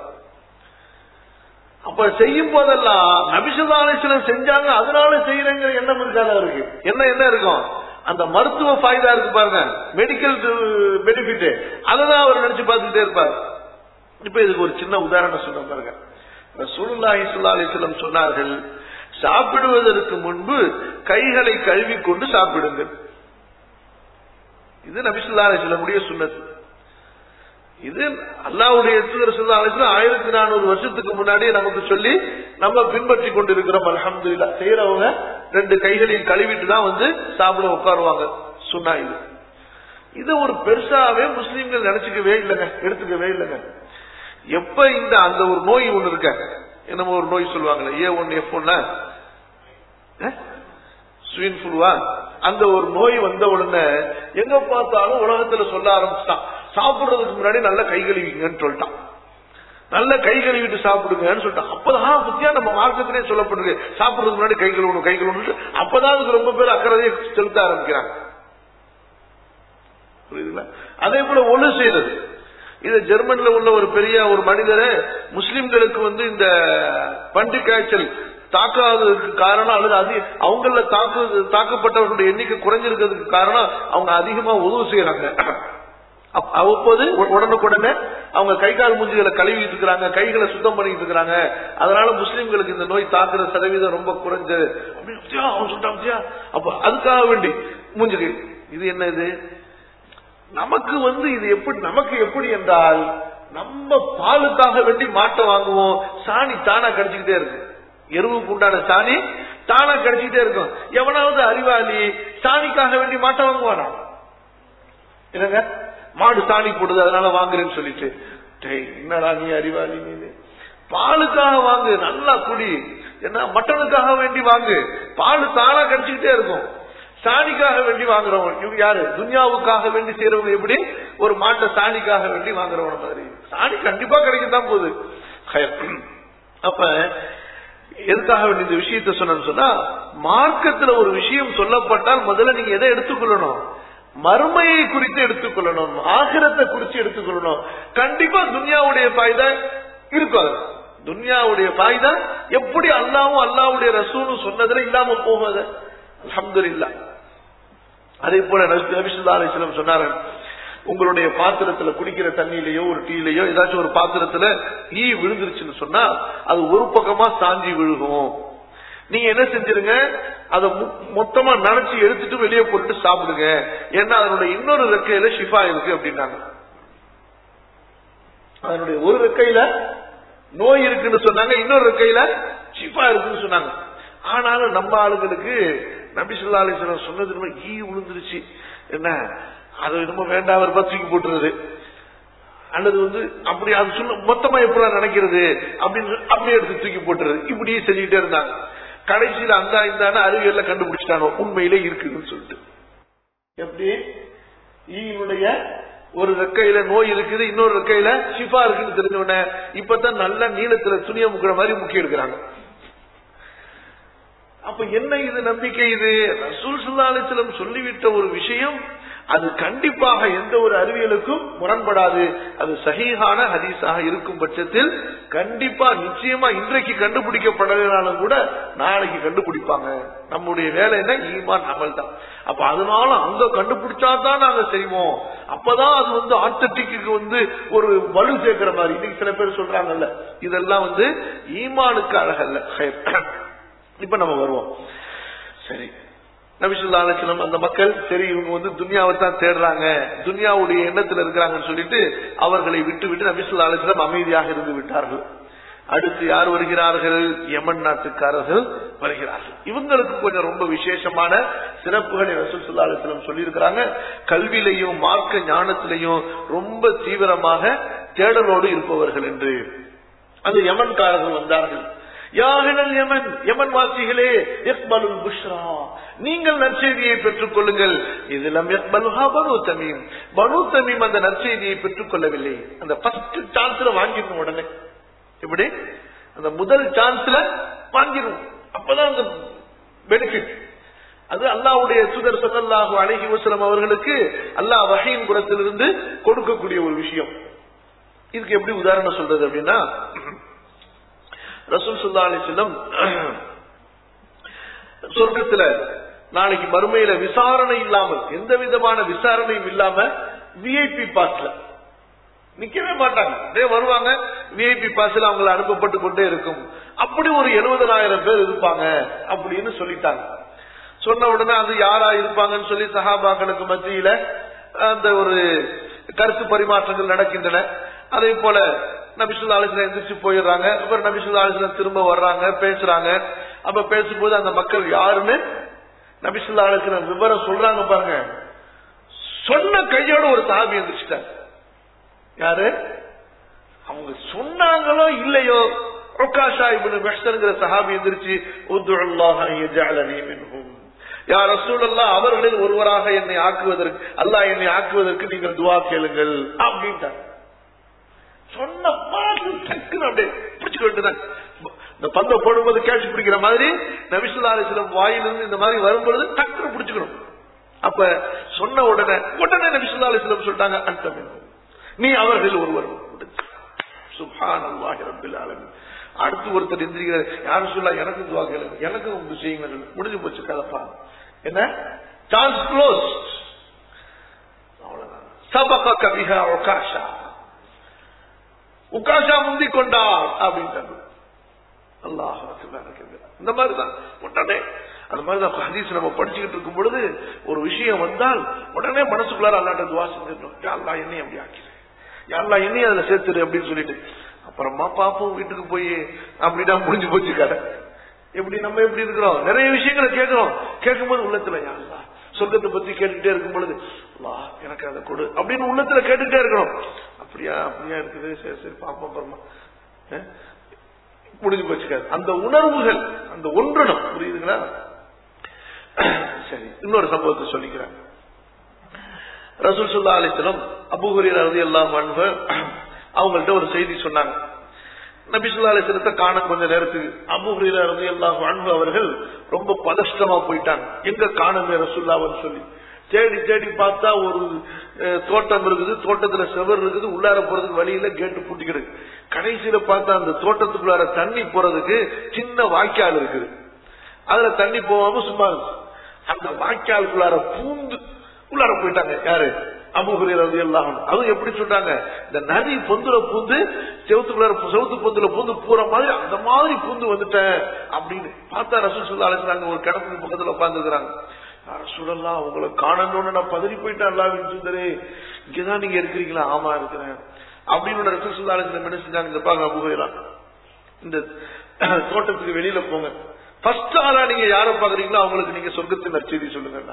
அப்ப செய்யும் போதெல்லாம் நபிசுல்லாலேஸ்வரம் செஞ்சாங்க அதனால செய்யறங்கிற எண்ணம் இருக்காத அவருக்கு என்ன என்ன இருக்கும் அந்த மருத்துவ ஃபாய்தா இருக்கு பாருங்க மெடிக்கல் பெனிஃபிட் அததான் அவர் நினைச்சு பார்த்துக்கிட்டே இருப்பார் இப்ப இதுக்கு ஒரு சின்ன உதாரணம் சொல்ற பாருங்க ரசூலுல்லாஹி ஸல்லல்லாஹு அலைஹி வஸல்லம் சொன்னார்கள் சாப்பிடுவதற்கு முன்பு கைகளை கழுவி கொண்டு சாப்பிடுங்கள் இது நபி ஸல்லல்லாஹு அலைஹி வஸல்லமுடைய சுன்னத் இது அல்லாஹ்வுடைய தூதர் ஸல்லல்லாஹு அலைஹி வஸல்லம் ஆயிரத்தி நானூறு வருஷத்துக்கு முன்னாடியே நமக்கு சொல்லி நம்ம பின்பற்றி கொண்டிருக்கிறோம் அல்ஹம்துலில்லாஹ் செய்யறவங்க ரெண்டு கைகளையும் கழுவிட்டு தான் வந்து சாப்பிட உட்காருவாங்க சுன்னா இது இது ஒரு பெருசாவே முஸ்லீம்கள் நினைச்சுக்கவே இல்லைங்க எடுத்துக்கவே இல்லைங்க எப்ப இந்த அந்த ஒரு நோய் ஒண்ணு இருக்க என்னமோ ஒரு நோய் சொல்லுவாங்களே ஏ ஒன் எஃப் ஒன்னு ஸ்வீன் ஃபுல்வா அந்த ஒரு நோய் வந்த உடனே எங்க பார்த்தாலும் உலகத்துல சொல்ல ஆரம்பிச்சுட்டான் சாப்பிடுறதுக்கு முன்னாடி நல்ல கை கழுவிங்கன்னு சொல்லிட்டான் நல்ல கை கழுவிட்டு சாப்பிடுங்கன்னு சொல்லிட்டான் அப்பதான் பத்தியா நம்ம மார்க்கத்திலே சொல்லப்படுது சாப்பிடுறதுக்கு முன்னாடி கை கழுவணும் கை கழுவணும் அப்பதான் அதுக்கு ரொம்ப பேர் அக்கறையை செலுத்த ஆரம்பிக்கிறாங்க புரியுதுங்களா அதே போல ஒழு செய்யறது இது ஜெர்மன்ல உள்ள ஒரு பெரிய ஒரு மனிதர் முஸ்லிம்களுக்கு வந்து இந்த பன்றி காய்ச்சல் தாக்காததுக்கு காரணம் அல்லது அதிக அவங்கள தாக்கு தாக்கப்பட்டவர்களுடைய எண்ணிக்கை குறைஞ்சிருக்கிறதுக்கு காரணம் அவங்க அதிகமா உதவு செய்யறாங்க அப்ப- அவ்வப்போது உ- உடனுக்குடனே அவங்க கை கால் மூஞ்சிகளை கழுவிட்டு இருக்கிறாங்க கைகளை சுத்தம் பண்ணிட்டு இருக்கிறாங்க அதனால முஸ்லிம்களுக்கு இந்த நோய் தாக்குற சதவீதம் ரொம்ப குறைஞ்சது அப்படின்னு பத்தியா, அவன் சொல்லிட்டான் பத்தியா? அப்ப அதுக்காக வேண்டி மூஞ்சுக்கு இது என்ன இது நமக்கு வந்து இது எப்படி நமக்கு எப்படி என்றால் நம்ம பாலுக்காக வேண்டி மாட்டை வாங்குவோம் சாணி தானா கிடைச்சுக்கிட்டே இருக்கு எருவுக்கு உண்டான சாணி தானா கிடைச்சுக்கிட்டே இருக்கும் எவனாவது அறிவாளி சாணிக்காக வேண்டி மாட்டை வாங்குவானா என்னங்க மாடு சாணி போடுது அதனால வாங்குறேன்னு சொல்லிட்டு டேய், என்னடா நீ அறிவாளி நீ பாலுக்காக வாங்கு நல்லா குடி என்ன மட்டனுக்காக வேண்டி வாங்கு பால் தானா கிடைச்சுக்கிட்டே இருக்கும் சாணிக்காக வேண்டி வாங்குறவங்க இவங்க யாரு துன்யாவுக்காக வேண்டி செய்யறவங்க எப்படி ஒரு மாட்டை சாணிக்காக வேண்டி வாங்குறவங்க மாதிரி சாணி கண்டிப்பா கிடைக்கத்தான் போகுது ஹயர். அப்ப எதுக்காக வேண்டி இந்த விஷயத்தை சொன்னேன்னு சொன்னா மார்க்கத்துல ஒரு விஷயம் சொல்லப்பட்டால் முதல்ல நீங்க எதை எடுத்துக்கொள்ளணும் மறுமையை குறித்து எடுத்துக்கொள்ளணும் ஆகிரத்தை குறித்து எடுத்துக்கொள்ளணும் கண்டிப்பா துன்யாவுடைய பாய்தா இருக்கும் அது துன்யாவுடைய பாய்தா எப்படி அல்லாவும் அல்லாவுடைய ரசூலும் சொன்னதுல இல்லாம போகாது அல்ஹம்துலில்லாஹ் அதே போல நபி- நபி ஸல்லல்லாஹு அலைஹி வஸல்லம் சொன்னார்கள் உங்களுடைய பாத்திரத்துல குடிக்கிற தண்ணியிலயோ ஒரு டீலயோ ஏதாச்சும் ஒரு பாத்திரத்துல ஈ விழுந்துருச்சுன்னு சொன்னா அது ஒரு பக்கமா சாஞ்சி விழுகும் நீங்க என்ன செஞ்சிருங்க அதை மொ- மொத்தமா நனைச்சு எடுத்துட்டு வெளியே போட்டு சாப்பிடுங்க ஏன்னா அதனுடைய இன்னொரு ரெக்கையில ஷிஃபா இருக்கு அப்படின்னாங்க அதனுடைய ஒரு ரெக்கையில நோய் இருக்குன்னு சொன்னாங்க இன்னொரு ரெக்கையில ஷிஃபா இருக்குன்னு சொன்னாங்க ஆனாலும் நம்ம ஆளுங்களுக்கு நபி சொல்லா அலிஸ்லாம் சொன்னது என்னமோ ஈ விழுந்துருச்சு என்ன அது என்னமோ வேண்டாம் ஒரு தூக்கி போட்டுறது அல்லது வந்து அப்படி அது சொல்ல மொத்தமா எப்படி நினைக்கிறது அப்படின்னு சொல்லி அப்படியே எடுத்து தூக்கி போட்டுறது இப்படியே செஞ்சுக்கிட்டே இருந்தாங்க கடைசியில அந்த இந்த அறிவியல்ல கண்டுபிடிச்சிட்டாங்க உண்மையிலே இருக்குதுன்னு சொல்லிட்டு எப்படி ஈயினுடைய ஒரு ரெக்கையில நோய் இருக்குது இன்னொரு ரெக்கையில ஷிஃபா இருக்குன்னு தெரிஞ்ச உடனே இப்பதான் நல்ல நீளத்துல துணியை முக்கிற மாதிரி முக்கி எடுக்கிறாங்க அப்ப என்ன இது நம்பிக்கை இது ரசூல் சுல்லாலிசலம் சொல்லிவிட்ட ஒரு விஷயம் அது கண்டிப்பாக எந்த ஒரு அறிவியலுக்கும் முரண்படாது அது சஹீஹான ஹதீஸாக இருக்கும் பட்சத்தில் கண்டிப்பா நிச்சயமா இன்றைக்கு கண்டுபிடிக்கப்படலைனாலும் கூட நாளைக்கு கண்டுபிடிப்பாங்க நம்முடைய வேலை என்ன ஈமான் அமல் தான் அப்ப அதனால அங்க கண்டுபிடிச்சா தான் நாங்க செய்வோம் அப்பதான் அது வந்து ஆத்தட்டிக்கு வந்து ஒரு வலு சேர்க்கிற மாதிரி இன்னைக்கு சில பேர் சொல்றாங்கல்ல இதெல்லாம் வந்து ஈமானுக்கு அழகல்ல இப்ப நம்ம வருவோம் சரி நபிசுல்லா அலிஸ்லாம் அந்த மக்கள் சரி இவங்க வந்து துன்யாவை தான் தேடுறாங்க துன்யாவுடைய எண்ணத்துல இருக்கிறாங்கன்னு சொல்லிட்டு அவர்களை விட்டு விட்டு நபிசுல்லா அலிஸ்லாம் அமைதியாக இருந்து விட்டார்கள் அடுத்து யார் வருகிறார்கள் யமன் நாட்டுக்காரர்கள் வருகிறார்கள் இவங்களுக்கு கொஞ்சம் ரொம்ப விசேஷமான சிறப்புகளை ரசூல் சுல்லா அலிஸ்லாம் சொல்லியிருக்கிறாங்க கல்வியிலையும் மார்க்க ஞானத்திலையும் ரொம்ப தீவிரமாக தேடலோடு இருப்பவர்கள் என்று அது யமன்காரர்கள் வந்தார்கள் யாகினல் யமன் யமன் வாசிகளே இக்பலுல் புஷ்ரா நீங்கள் நற்செய்தியை பெற்றுக் கொள்ளுங்கள் இதிலம் இக்பலுஹா பனு தமீம் பனு தமீம் அந்த நற்செய்தியை பெற்றுக் கொள்ளவில்லை அந்த ஃபர்ஸ்ட் சான்ஸ்ல வாங்கிடணும் உடனே எப்படி அந்த முதல் சான்ஸ்ல வாங்கிடும் அப்பதான் அந்த பெனிஃபிட் அது அல்லாவுடைய சுதர் சல்லாஹு அழகி வசலம் அவர்களுக்கு அல்லாஹ் வகையின் குணத்திலிருந்து கொடுக்கக்கூடிய ஒரு விஷயம் இதுக்கு எப்படி உதாரணம் சொல்றது அப்படின்னா ரசூல் சுல்லா அலிஸ்லம் சொர்க்கத்துல நாளைக்கு மறுமையில விசாரணை இல்லாமல் எந்த விதமான விசாரணையும் இல்லாம விஐபி பாஸ்ல நிக்கவே மாட்டாங்க அப்படியே வருவாங்க விஐபி பாஸ்ல அவங்களை அனுப்பப்பட்டு கொண்டே இருக்கும் அப்படி ஒரு எழுபதனாயிரம் பேர் இருப்பாங்க அப்படின்னு சொல்லிட்டாங்க சொன்ன உடனே அது யாரா இருப்பாங்கன்னு சொல்லி சஹாபாக்களுக்கு மத்தியில அந்த ஒரு கருத்து பரிமாற்றங்கள் நடக்கின்றன அதே போல நபிசுல்லா அலிஸ்லாம் எந்திரிச்சு போயிடுறாங்க அப்புறம் நபிசுல்லா அலிஸ்லாம் திரும்ப வர்றாங்க பேசுறாங்க அப்ப பேசும்போது அந்த மக்கள் யாருன்னு நபிசுல்லா அலிஸ்லாம் விவரம் சொல்றாங்க பாருங்க சொன்ன கையோட ஒரு சாபி எந்திரிச்சிட்டாங்க யாரு அவங்க சொன்னாங்களோ இல்லையோ ஒக்காஷா இப்னு மெஹ்சன்ங்கிற சஹாபி எந்திரிச்சு உத்துல்லாஹ் யஜஅலனி மின்ஹும் யா ரசூலல்லாஹ் அவர்களில் ஒருவராக என்னை ஆக்குவதற்கு அல்லாஹ் என்னை ஆக்குவதற்கு நீங்கள் துவா கேளுங்கள் அப்படின்ட்டாங்க சொன்ன பாட்டு டக்குன்னு அப்படியே பிடிச்சுக்கிட்டு இந்த பந்த போடும்போது கேட்ச் பிடிக்கிற மாதிரி நபிசுல்லா அலிஸ்லம் வாயிலிருந்து இந்த மாதிரி வரும்பொழுது டக்குன்னு பிடிச்சுக்கணும் அப்ப சொன்ன உடனே உடனே நபிசுல்லா அலிஸ்லம் சொல்லிட்டாங்க அந்த நீ அவர்கள் ஒருவர் சுபான் அல்லாஹி ரபில் ஆலமின் அடுத்து ஒருத்தர் எந்திரிக்கிறார் யாரும் சொல்ல எனக்கு துவா கேளுங்க எனக்கு உங்க செய்யுங்க முடிஞ்சு போச்சு கதப்பா என்ன சான்ஸ் க்ளோஸ் அவ்வளவுதான் சபக கபிகா ஒகாஷா உக்காஷா முந்தி கொண்டார் அப்படின்ட்டாங்க அல்லாஹ் இந்த மாதிரிதான் உடனே அந்த மாதிரிதான் ஹதீஸ் நம்ம படிச்சுக்கிட்டு இருக்கும் பொழுது ஒரு விஷயம் வந்தால் உடனே மனசுக்குள்ளார அல்லாட்ட துவா செஞ்சிடணும் யாழ்லா என்னையும் அப்படி ஆக்கிறேன் யாழ்லா என்னையும் அதுல சேர்த்துரு அப்படின்னு சொல்லிட்டு அப்புறமா பாப்போம் வீட்டுக்கு போய் அப்படின்னா முடிஞ்சு போச்சு கதை எப்படி நம்ம எப்படி இருக்கிறோம் நிறைய விஷயங்களை கேட்கிறோம் கேட்கும்போது உள்ளத்துல யாருலா சொர்க்கத்தை பத்தி கேட்டுட்டே இருக்கும் பொழுது வா எனக்கு அதை கொடு அப்படின்னு உள்ளத்துல கேட்டுட்டே இருக்கணும் அப்படியா அப்படியா இருக்குது சரி சரி பாப்போம் அப்புறமா முடிஞ்சு போச்சுக்காது அந்த உணர்வுகள் அந்த ஒன்றணும் புரியுதுங்களா சரி இன்னொரு சம்பவத்தை சொல்லிக்கிறேன் ரசூல் சுல்லா அலிஸ்லம் அபுஹுரியர் ரதி எல்லாம் அவங்கள்ட்ட ஒரு செய்தி சொன்னாங்க நபிசுல்லா அலிஸ்லத்தை காண கொஞ்ச நேரத்துக்கு அபுஹுரியர் ரதி எல்லாம் அன்பு அவர்கள் ரொம்ப பதஷ்டமா போயிட்டாங்க எங்க காணுங்க ரசுல்லாவன்னு சொல்லி தேடி தேடி பார்த்தா ஒரு தோட்டம் இருக்குது தோட்டத்துல செவர் இருக்குது உள்ளார போறதுக்கு வழியில கேட்டு பூட்டிக்கிடு கடைசியில பார்த்தா அந்த தோட்டத்துக்குள்ளார தண்ணி போறதுக்கு சின்ன வாய்க்கால் இருக்குது அதுல தண்ணி போகாம சும்மா இருக்கு அந்த வாய்க்காலுக்குள்ளார பூந்து உள்ளார போயிட்டாங்க யாரு அபுகுரியர் எல்லாம் அதுவும் எப்படி சொல்றாங்க இந்த நதி பொந்துல பூந்து செவத்துக்குள்ளார செவத்து பொந்துல பூந்து பூர மாதிரி அந்த மாதிரி பூந்து வந்துட்டேன் அப்படின்னு பார்த்தா ரசூல் சொல்லா அழைச்சாங்க ஒரு கிடத்துக்கு பக்கத்துல உட்காந்துருக்காங்க ரசூலல்லாம் உங்களை காணணும்னு நான் பதறி போயிட்டேன் அல்லாவின் சுந்தரே இங்கதான் நீங்க இருக்கிறீங்களா ஆமா இருக்கிறேன் அப்படின்னு ரசூல் சொல்லா அழைச்சில என்ன செஞ்சாங்க இந்த பாங்க அபுகுரியரா இந்த தோட்டத்துக்கு வெளியில போங்க ஃபர்ஸ்ட் ஆளா நீங்க யார பாக்குறீங்களோ அவங்களுக்கு நீங்க சொர்க்கத்தின் நற்செய்தி சொல்லுங்க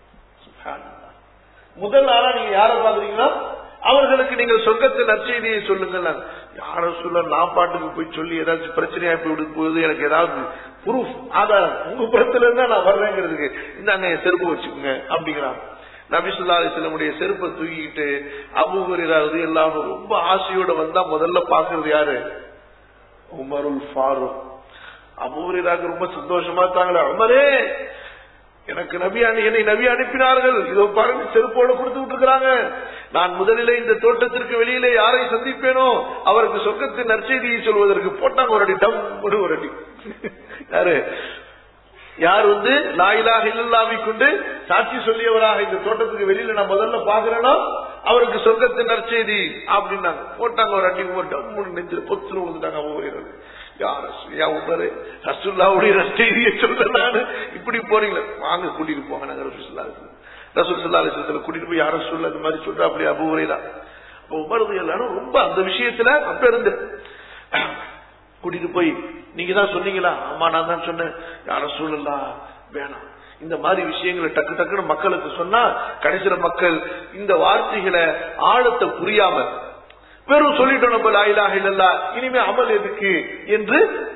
முதல் ஆளா நீங்க யார பாக்குறீங்களோ அவர்களுக்கு நீங்கள் சொர்க்கத்தின் நற்செய்தியை சொல்லுங்கள் யார சொல்ல நான் பாட்டுக்கு போய் சொல்லி ஏதாச்சும் பிரச்சனையா போய் போது எனக்கு ஏதாவது ப்ரூஃப் ஆதாரம் உங்க புறத்துல இருந்தா நான் வர்றேங்கிறதுக்கு இந்தாங்க என் செருப்பு வச்சுக்கோங்க அப்படிங்கிறாங்க நபிசுல்லா அலிஸ்லமுடைய செருப்பை தூக்கிக்கிட்டு அபுகுரிராவது எல்லாரும் ரொம்ப ஆசையோட வந்தா முதல்ல பாக்குறது யாரு உமருல் ஃபாரூக் அபூரிராக்கு ரொம்ப சந்தோஷமா தாங்களே உமரே எனக்கு நபி அணி என்னை நபி அனுப்பினார்கள் இதோ பாருங்க செருப்போட கொடுத்து விட்டுருக்காங்க நான் முதலிலே இந்த தோட்டத்திற்கு வெளியிலே யாரை சந்திப்பேனோ அவருக்கு சொர்க்கத்தின் நற்செய்தியை சொல்வதற்கு போட்டாங்க ஒரு அடி டம் ஒரு அடி யாரு யார் வந்து லாயிலாக இல்லல்லாவி கொண்டு சாட்சி சொல்லியவராக இந்த தோட்டத்துக்கு வெளியில நான் முதல்ல பாக்குறேனோ அவருக்கு சொர்க்கத்தின் நற்செய்தி அப்படின்னாங்க போட்டாங்க ஒரு அடி ஒரு டம் நெஞ்சு பொத்துல விழுந்துட்டாங்க ஒவ்வொரு ரசுல்லாவுடைய செய்தியை சொல்ல நானு இப்படி போறீங்களா வாங்க கூட்டிட்டு போங்க நாங்க ரசூல்லா ரசூல் சல்லா அலிசத்துல கூட்டிட்டு போய் யாரும் சொல்ல இந்த மாதிரி சொல்ற அப்படி அபுரைதா உமரது எல்லாரும் ரொம்ப அந்த விஷயத்துல அப்ப இருந்து கூட்டிட்டு போய் நீங்க தான் சொன்னீங்களா ஆமா நான் தான் சொன்னேன் யாரும் சொல்லலாம் வேணாம் இந்த மாதிரி விஷயங்களை டக்கு டக்குன்னு மக்களுக்கு சொன்னா கடைசியில மக்கள் இந்த வார்த்தைகளை ஆழத்தை புரியாம வெறும் சொல்லிட்டோம் நம்ம லாயிலாக இல்லல்லா இனிமே அமல் எதுக்கு என்று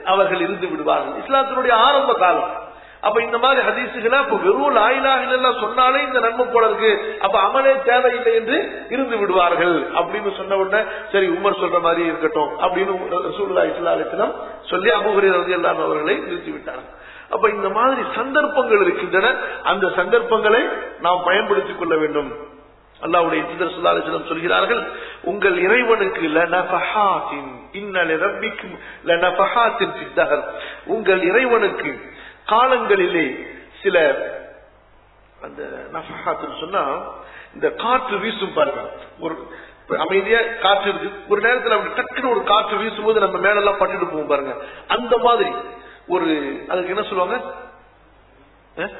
அவர்கள் இருந்து விடுவார்கள் இஸ்லாத்தினுடைய ஆரம்ப காலம் அப்ப இந்த மாதிரி ஹதீசுகளை அப்ப வெறும் லாயிலாக எல்லாம் சொன்னாலே இந்த நன்மை போல இருக்கு அப்ப அமலே தேவையில்லை என்று இருந்து விடுவார்கள் அப்படின்னு சொன்ன உடனே சரி உமர் சொல்ற மாதிரி இருக்கட்டும் அப்படின்னு ரசூலுல்லாஹி ஸல்லல்லாஹு அலைஹி வஸல்லம் சொல்லி அபூஹுரைரா ரலியல்லாஹு அவர்களை நிறுத்தி விட்டார்கள் அப்ப இந்த மாதிரி சந்தர்ப்பங்கள் இருக்கின்றன அந்த சந்தர்ப்பங்களை நாம் பயன்படுத்திக் கொள்ள வேண்டும் அல்லாவுடைய தூதர் ஸல்லல்லாஹு அலைஹி வஸல்லம் சொல்கிறார்கள் உங்கள் இறைவனுக்கு லனஃபஹாத்தின் இன்னல ரப்பிக்கும் லனஃபஹாத்தின் ஃபித்தஹர் உங்கள் இறைவனுக்கு காலங்களிலே சில அந்த நஃபஹாத்துன்னு சொன்னா இந்த காற்று வீசும் பாருங்க ஒரு இப்ப அமைதியா காற்று இருக்கு ஒரு நேரத்துல அப்படி டக்குன்னு ஒரு காற்று வீசும்போது நம்ம மேல எல்லாம் பட்டுட்டு போவோம் பாருங்க அந்த மாதிரி ஒரு அதுக்கு என்ன சொல்லுவாங்க அஹ்?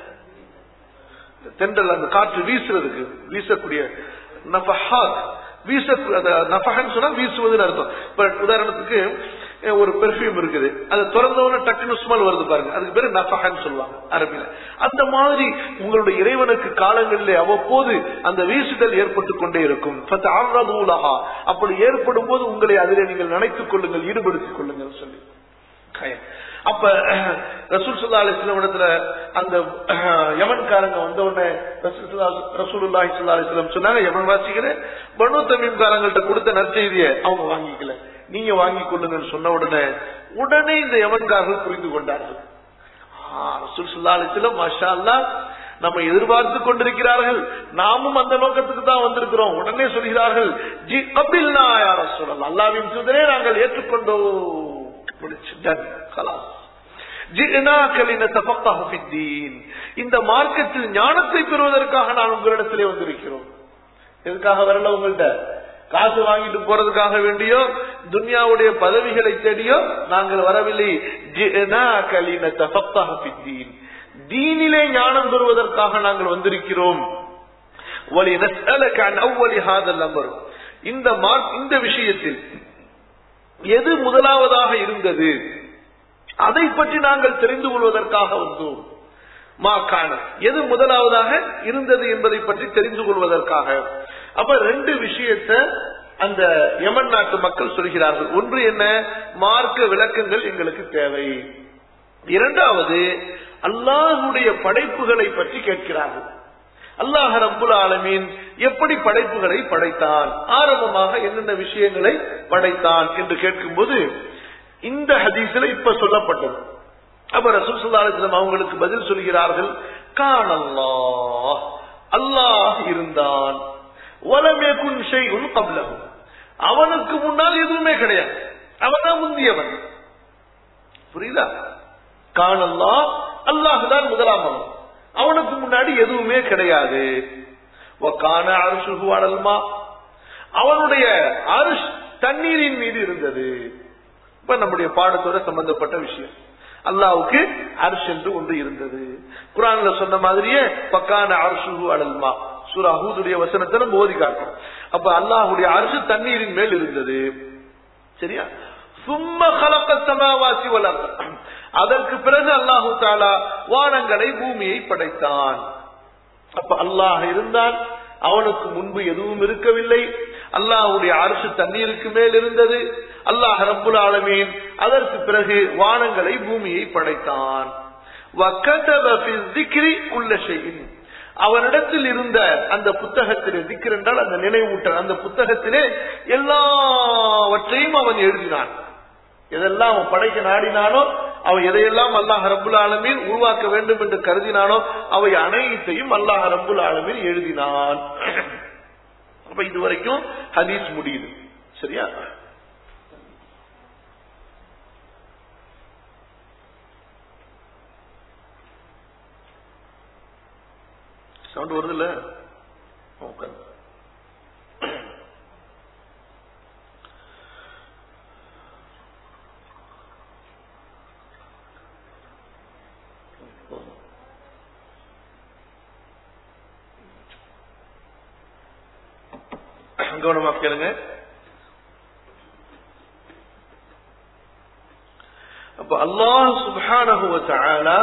தென்றல் அந்த காற்று வீசுறதுக்கு வீசக்கூடிய நஃபஹாத் வீச நஃபஹன்னு சொன்னா வீசுவதுன்னு அர்த்தம் இப்ப உதாரணத்துக்கு அஹ், ஒரு பெர்ஃபியூம் இருக்குது அதை திறந்தவன டக்குன்னு ஸ்மெல் வருது பாருங்க அதுக்கு பேரு நஃபஹன்னு சொல்லுவாங்க அரபில அந்த மாதிரி உங்களுடைய இறைவனுக்கு காலங்களிலே அவ்வப்போது அந்த வீசுதல் ஏற்பட்டுக் கொண்டே இருக்கும் ஃபதஅர்ரதுலஹா. அப்படி ஏற்படும் போது உங்களை அதிலே நீங்கள் நினைத்துக் கொள்ளுங்கள் ஈடுபடுத்திக் கொள்ளுங்கள் சொல்லி கயம். அப்ப அஹ், ரசூல் சுல்லா அலிஸ்லாம் இடத்துல அந்த அஹ், யமன்காரங்க வந்த உடனே ரசூல் சுல்லா- ரசூலுல்லாஹி ஸல்லல்லாஹு அலைஹி வஸல்லம் சொன்னாங்க யமன் வாசிக்கிறேன் பனு தமீம்காரங்கள்ட்ட கொடுத்த நற்செய்தியை அவங்க வாங்கிக்கல நீங்க வாங்கிக் கொள்ளுங்கன்னு சொன்ன உடனே உடனே இந்த யமன்காரர்கள் புரிந்து கொண்டார்கள் ஆ, ரசூல் ஸல்லல்லாஹு அலைஹி வஸல்லம் மாஷா அல்லாஹ் நம்ம எதிர்பார்த்து கொண்டிருக்கிறார்கள் நாமும் அந்த நோக்கத்துக்கு தான் வந்திருக்கிறோம் உடனே சொல்கிறார்கள் ஜி கபில்னா யார சொல்லலாம் அல்லாவின் தூதரே நாங்கள் ஏற்றுக்கொண்டோம் முடிச்சு done. خلاص. ஜிஅனாக லினதஃபக்கஹு ஃபித்தீன். இந்த மார்க்கத்தில் ஞானத்தை பெறுவதற்காக நான் உங்களிடத்திலே வந்திருக்கிறோம் எதுக்காக வரல உங்கள்ட்ட காசு வாங்கிட்டு போறதுக்காக வேண்டியோ துன்யாவுடைய பதவிகளை தேடியோ நாங்கள் வரவில்லை ஜிஅனாக லினதஃபக்கஹு ஃபித்தீன். தீனிலே ஞானம் பெறுவதற்காக நாங்கள் வந்திருக்கிறோம் وَلِنَسْأَلَكَ عَنْ أَوَّلِ هَذَا الْأَمْرِ. இந்த மார்க் இந்த விஷயத்தில் எது முதலாவதாக இருந்தது அதை பற்றி நாங்கள் தெரிந்து கொள்வதற்காக வந்தோம் மாக்கான எது முதலாவதாக இருந்தது என்பதை பற்றி தெரிந்து கொள்வதற்காக அப்ப ரெண்டு விஷயத்தை அந்த யமன் நாட்டு மக்கள் சொல்கிறார்கள் ஒன்று என்ன மார்க்க விளக்கங்கள் எங்களுக்கு தேவை இரண்டாவது அல்லாஹுடைய படைப்புகளை பற்றி கேட்கிறார்கள் அல்லாஹ் ரப்புல் ஆலமீன் எப்படி படைப்புகளை படைத்தான் ஆரம்பமாக என்னென்ன விஷயங்களை படைத்தான் என்று கேட்கும்போது இந்த ஹதீஸ்ல இப்ப சொல்லப்பட்டது அப்ப ரசூல் ஸல்லல்லாஹு அலைஹி வஸல்லம் அவங்களுக்கு பதில் சொல்கிறார்கள் கானல்லாஹ் அல்லாஹ் இருந்தான் வலம் யகுன் ஷைஉன் கப்லஹு அவனுக்கு முன்னால் எதுவுமே கிடையாது அவன் தான் முந்தியவன் புரியுதா காணல்லா அல்லாஹ் தான் முதலாம் அவன் அவனுக்கு முன்னாடி எதுவுமே கிடையாது காண அரிசுகு அடல்மா அவனுடைய அரிஷ் தண்ணீரின் மீது இருந்தது இப்ப நம்முடைய பாடத்தோட சம்பந்தப்பட்ட விஷயம் அல்லாவுக்கு அரிஷ் என்று ஒன்று இருந்தது குரான்ல சொன்ன மாதிரியே பக்கான அரிசுகு அடல்மா சூரா ஹூதுடைய வசனத்தை நம்ம ஓதி காட்டும் அப்ப அல்லாஹுடைய அரிசு தண்ணீரின் மேல் இருந்தது சரியா சும்ம கலக்க சமாவாசி வளர்ந்த அதற்கு பிறகு அல்லாஹு தாலா வானங்களை பூமியை படைத்தான் அப்ப அல்லாஹ் இருந்தான் அவனுக்கு முன்பு எதுவும் இருக்கவில்லை அல்லாஹுடைய அரசு தண்ணீருக்கு மேல் இருந்தது அல்லாஹ் ரப்புல் ஆலமீன் அதற்கு பிறகு வானங்களை பூமியை படைத்தான் وَكَتَبَ فِي الذِّكْرِ كُلَّ شَيْءٍ அவனிடத்தில் இருந்த அந்த புத்தகத்திலே திக்ர் என்றால் அந்த நினைவூட்டல் அந்த புத்தகத்திலே எல்லாவற்றையும் அவன் எழுதினான் எதெல்லாம் அவன் படைக்க நாடினானோ அவன் எதையெல்லாம் அல்லாஹ் ரப்புல் ஆலமீன் உருவாக்க வேண்டும் என்று கருதினானோ அவை அனைத்தையும் அல்லாஹ் ரப்புல் ஆலமீன் எழுதினான் அப்ப இதுவரைக்கும் ஹதீஸ் முடியுது சரியா சவுண்ட் வருது இல்ல உட்காந்து கவனமா கேளுங்க அப்ப அல்லாஹ் சுப்ஹானஹு வ தஆலா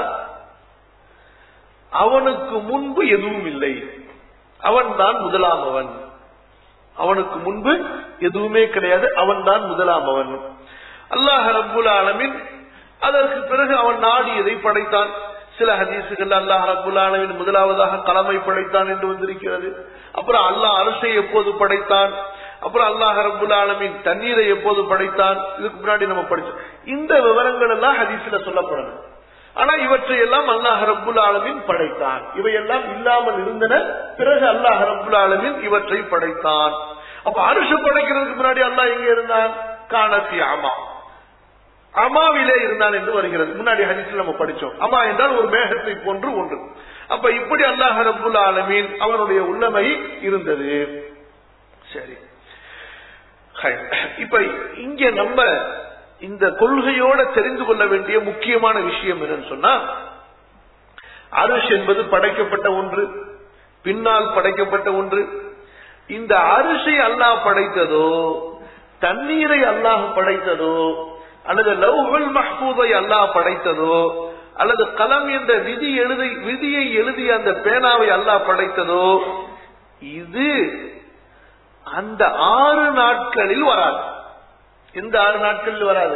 அவனுக்கு முன்பு எதுவும் இல்லை அவன்தான் முதலாமவன் அவனுக்கு முன்பு எதுவுமே கிடையாது அவன்தான் முதலாமவன் அல்லாஹ் ரப்புல் ஆலமின் அதற்கு பிறகு அவன் நாடியதை படைத்தான் சில ஹதீசுகள் அல்லாஹ் ரபுல் ஆலமின் முதலாவதாக கலமை படைத்தான் என்று வந்திருக்கிறது அப்புறம் அல்லாஹ் அரசை எப்போது படைத்தான் அப்புறம் அல்லாஹ் ரபுல் ஆலமின் தண்ணீரை எப்போது படைத்தான் இதுக்கு முன்னாடி நம்ம படிச்சோம் இந்த விவரங்கள் எல்லாம் ஹதீஸ்ல சொல்லப்படணும் ஆனா இவற்றை எல்லாம் அல்லாஹ் ரபுல் ஆலமின் படைத்தான் இவையெல்லாம் இல்லாமல் இருந்தன பிறகு அல்லாஹ் ரபுல் ஆலமின் இவற்றை படைத்தான் அப்ப அரிசு படைக்கிறதுக்கு முன்னாடி அல்லாஹ் எங்க இருந்தான் காணத்தி ஆமா அமாவிலே இருந்தான் என்று வருகிறது முன்னாடி ஹரிசில் நம்ம படிச்சோம் அமா என்றால் ஒரு மேகத்தை போன்று ஒன்று அப்ப இப்படி அல்லாஹ் ரபுல் ஆலமீன் அவனுடைய உள்ளமை இருந்தது சரி ஹை. இப்ப இங்க நம்ம இந்த கொள்கையோட தெரிந்து கொள்ள வேண்டிய முக்கியமான விஷயம் என்னன்னு சொன்னா அரிஷ் என்பது படைக்கப்பட்ட ஒன்று பின்னால் படைக்கப்பட்ட ஒன்று இந்த அரிசை அல்லாஹ் படைத்ததோ தண்ணீரை அல்லாஹ் படைத்ததோ அல்லது லவ்ஹுல் மஹ்பூதை அல்லாஹ் படைத்ததோ அல்லது கலம் என்ற விதி எழுதி விதியை எழுதிய அந்த பேனாவை அல்லாஹ் படைத்ததோ இது அந்த ஆறு நாட்களில் வராது எந்த ஆறு நாட்களில் வராது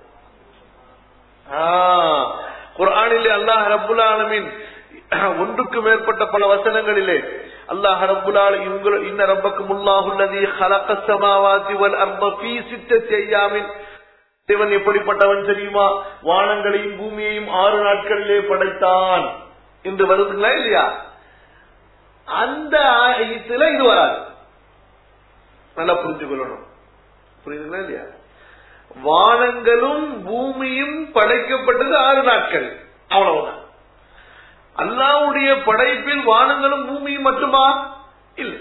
ஆ, குர்ஆனிலே அல்லாஹ் ரப்புல் ஆலமீன் ஒன்றுக்கு மேற்பட்ட பல வசனங்களிலே அல்லாஹ் ரப்புல் ஆலமீன் உங்கள் இன்ன ரப்பக்கும் அல்லாஹுல்லதி خلق السماوات والارض في ستة ايام இவன் எப்படிப்பட்டவன் தெரியுமா வானங்களையும் பூமியையும் ஆறு நாட்களிலே படைத்தான் என்று வருதுங்களா இல்லையா அந்த ஆயத்துல இது வராது நல்லா புரிஞ்சு கொள்ளணும் புரியுதுங்களா இல்லையா வானங்களும் பூமியும் படைக்கப்பட்டது ஆறு நாட்கள் அவ்வளவுதான் அல்லாவுடைய படைப்பில் வானங்களும் பூமியும் மட்டுமா இல்லை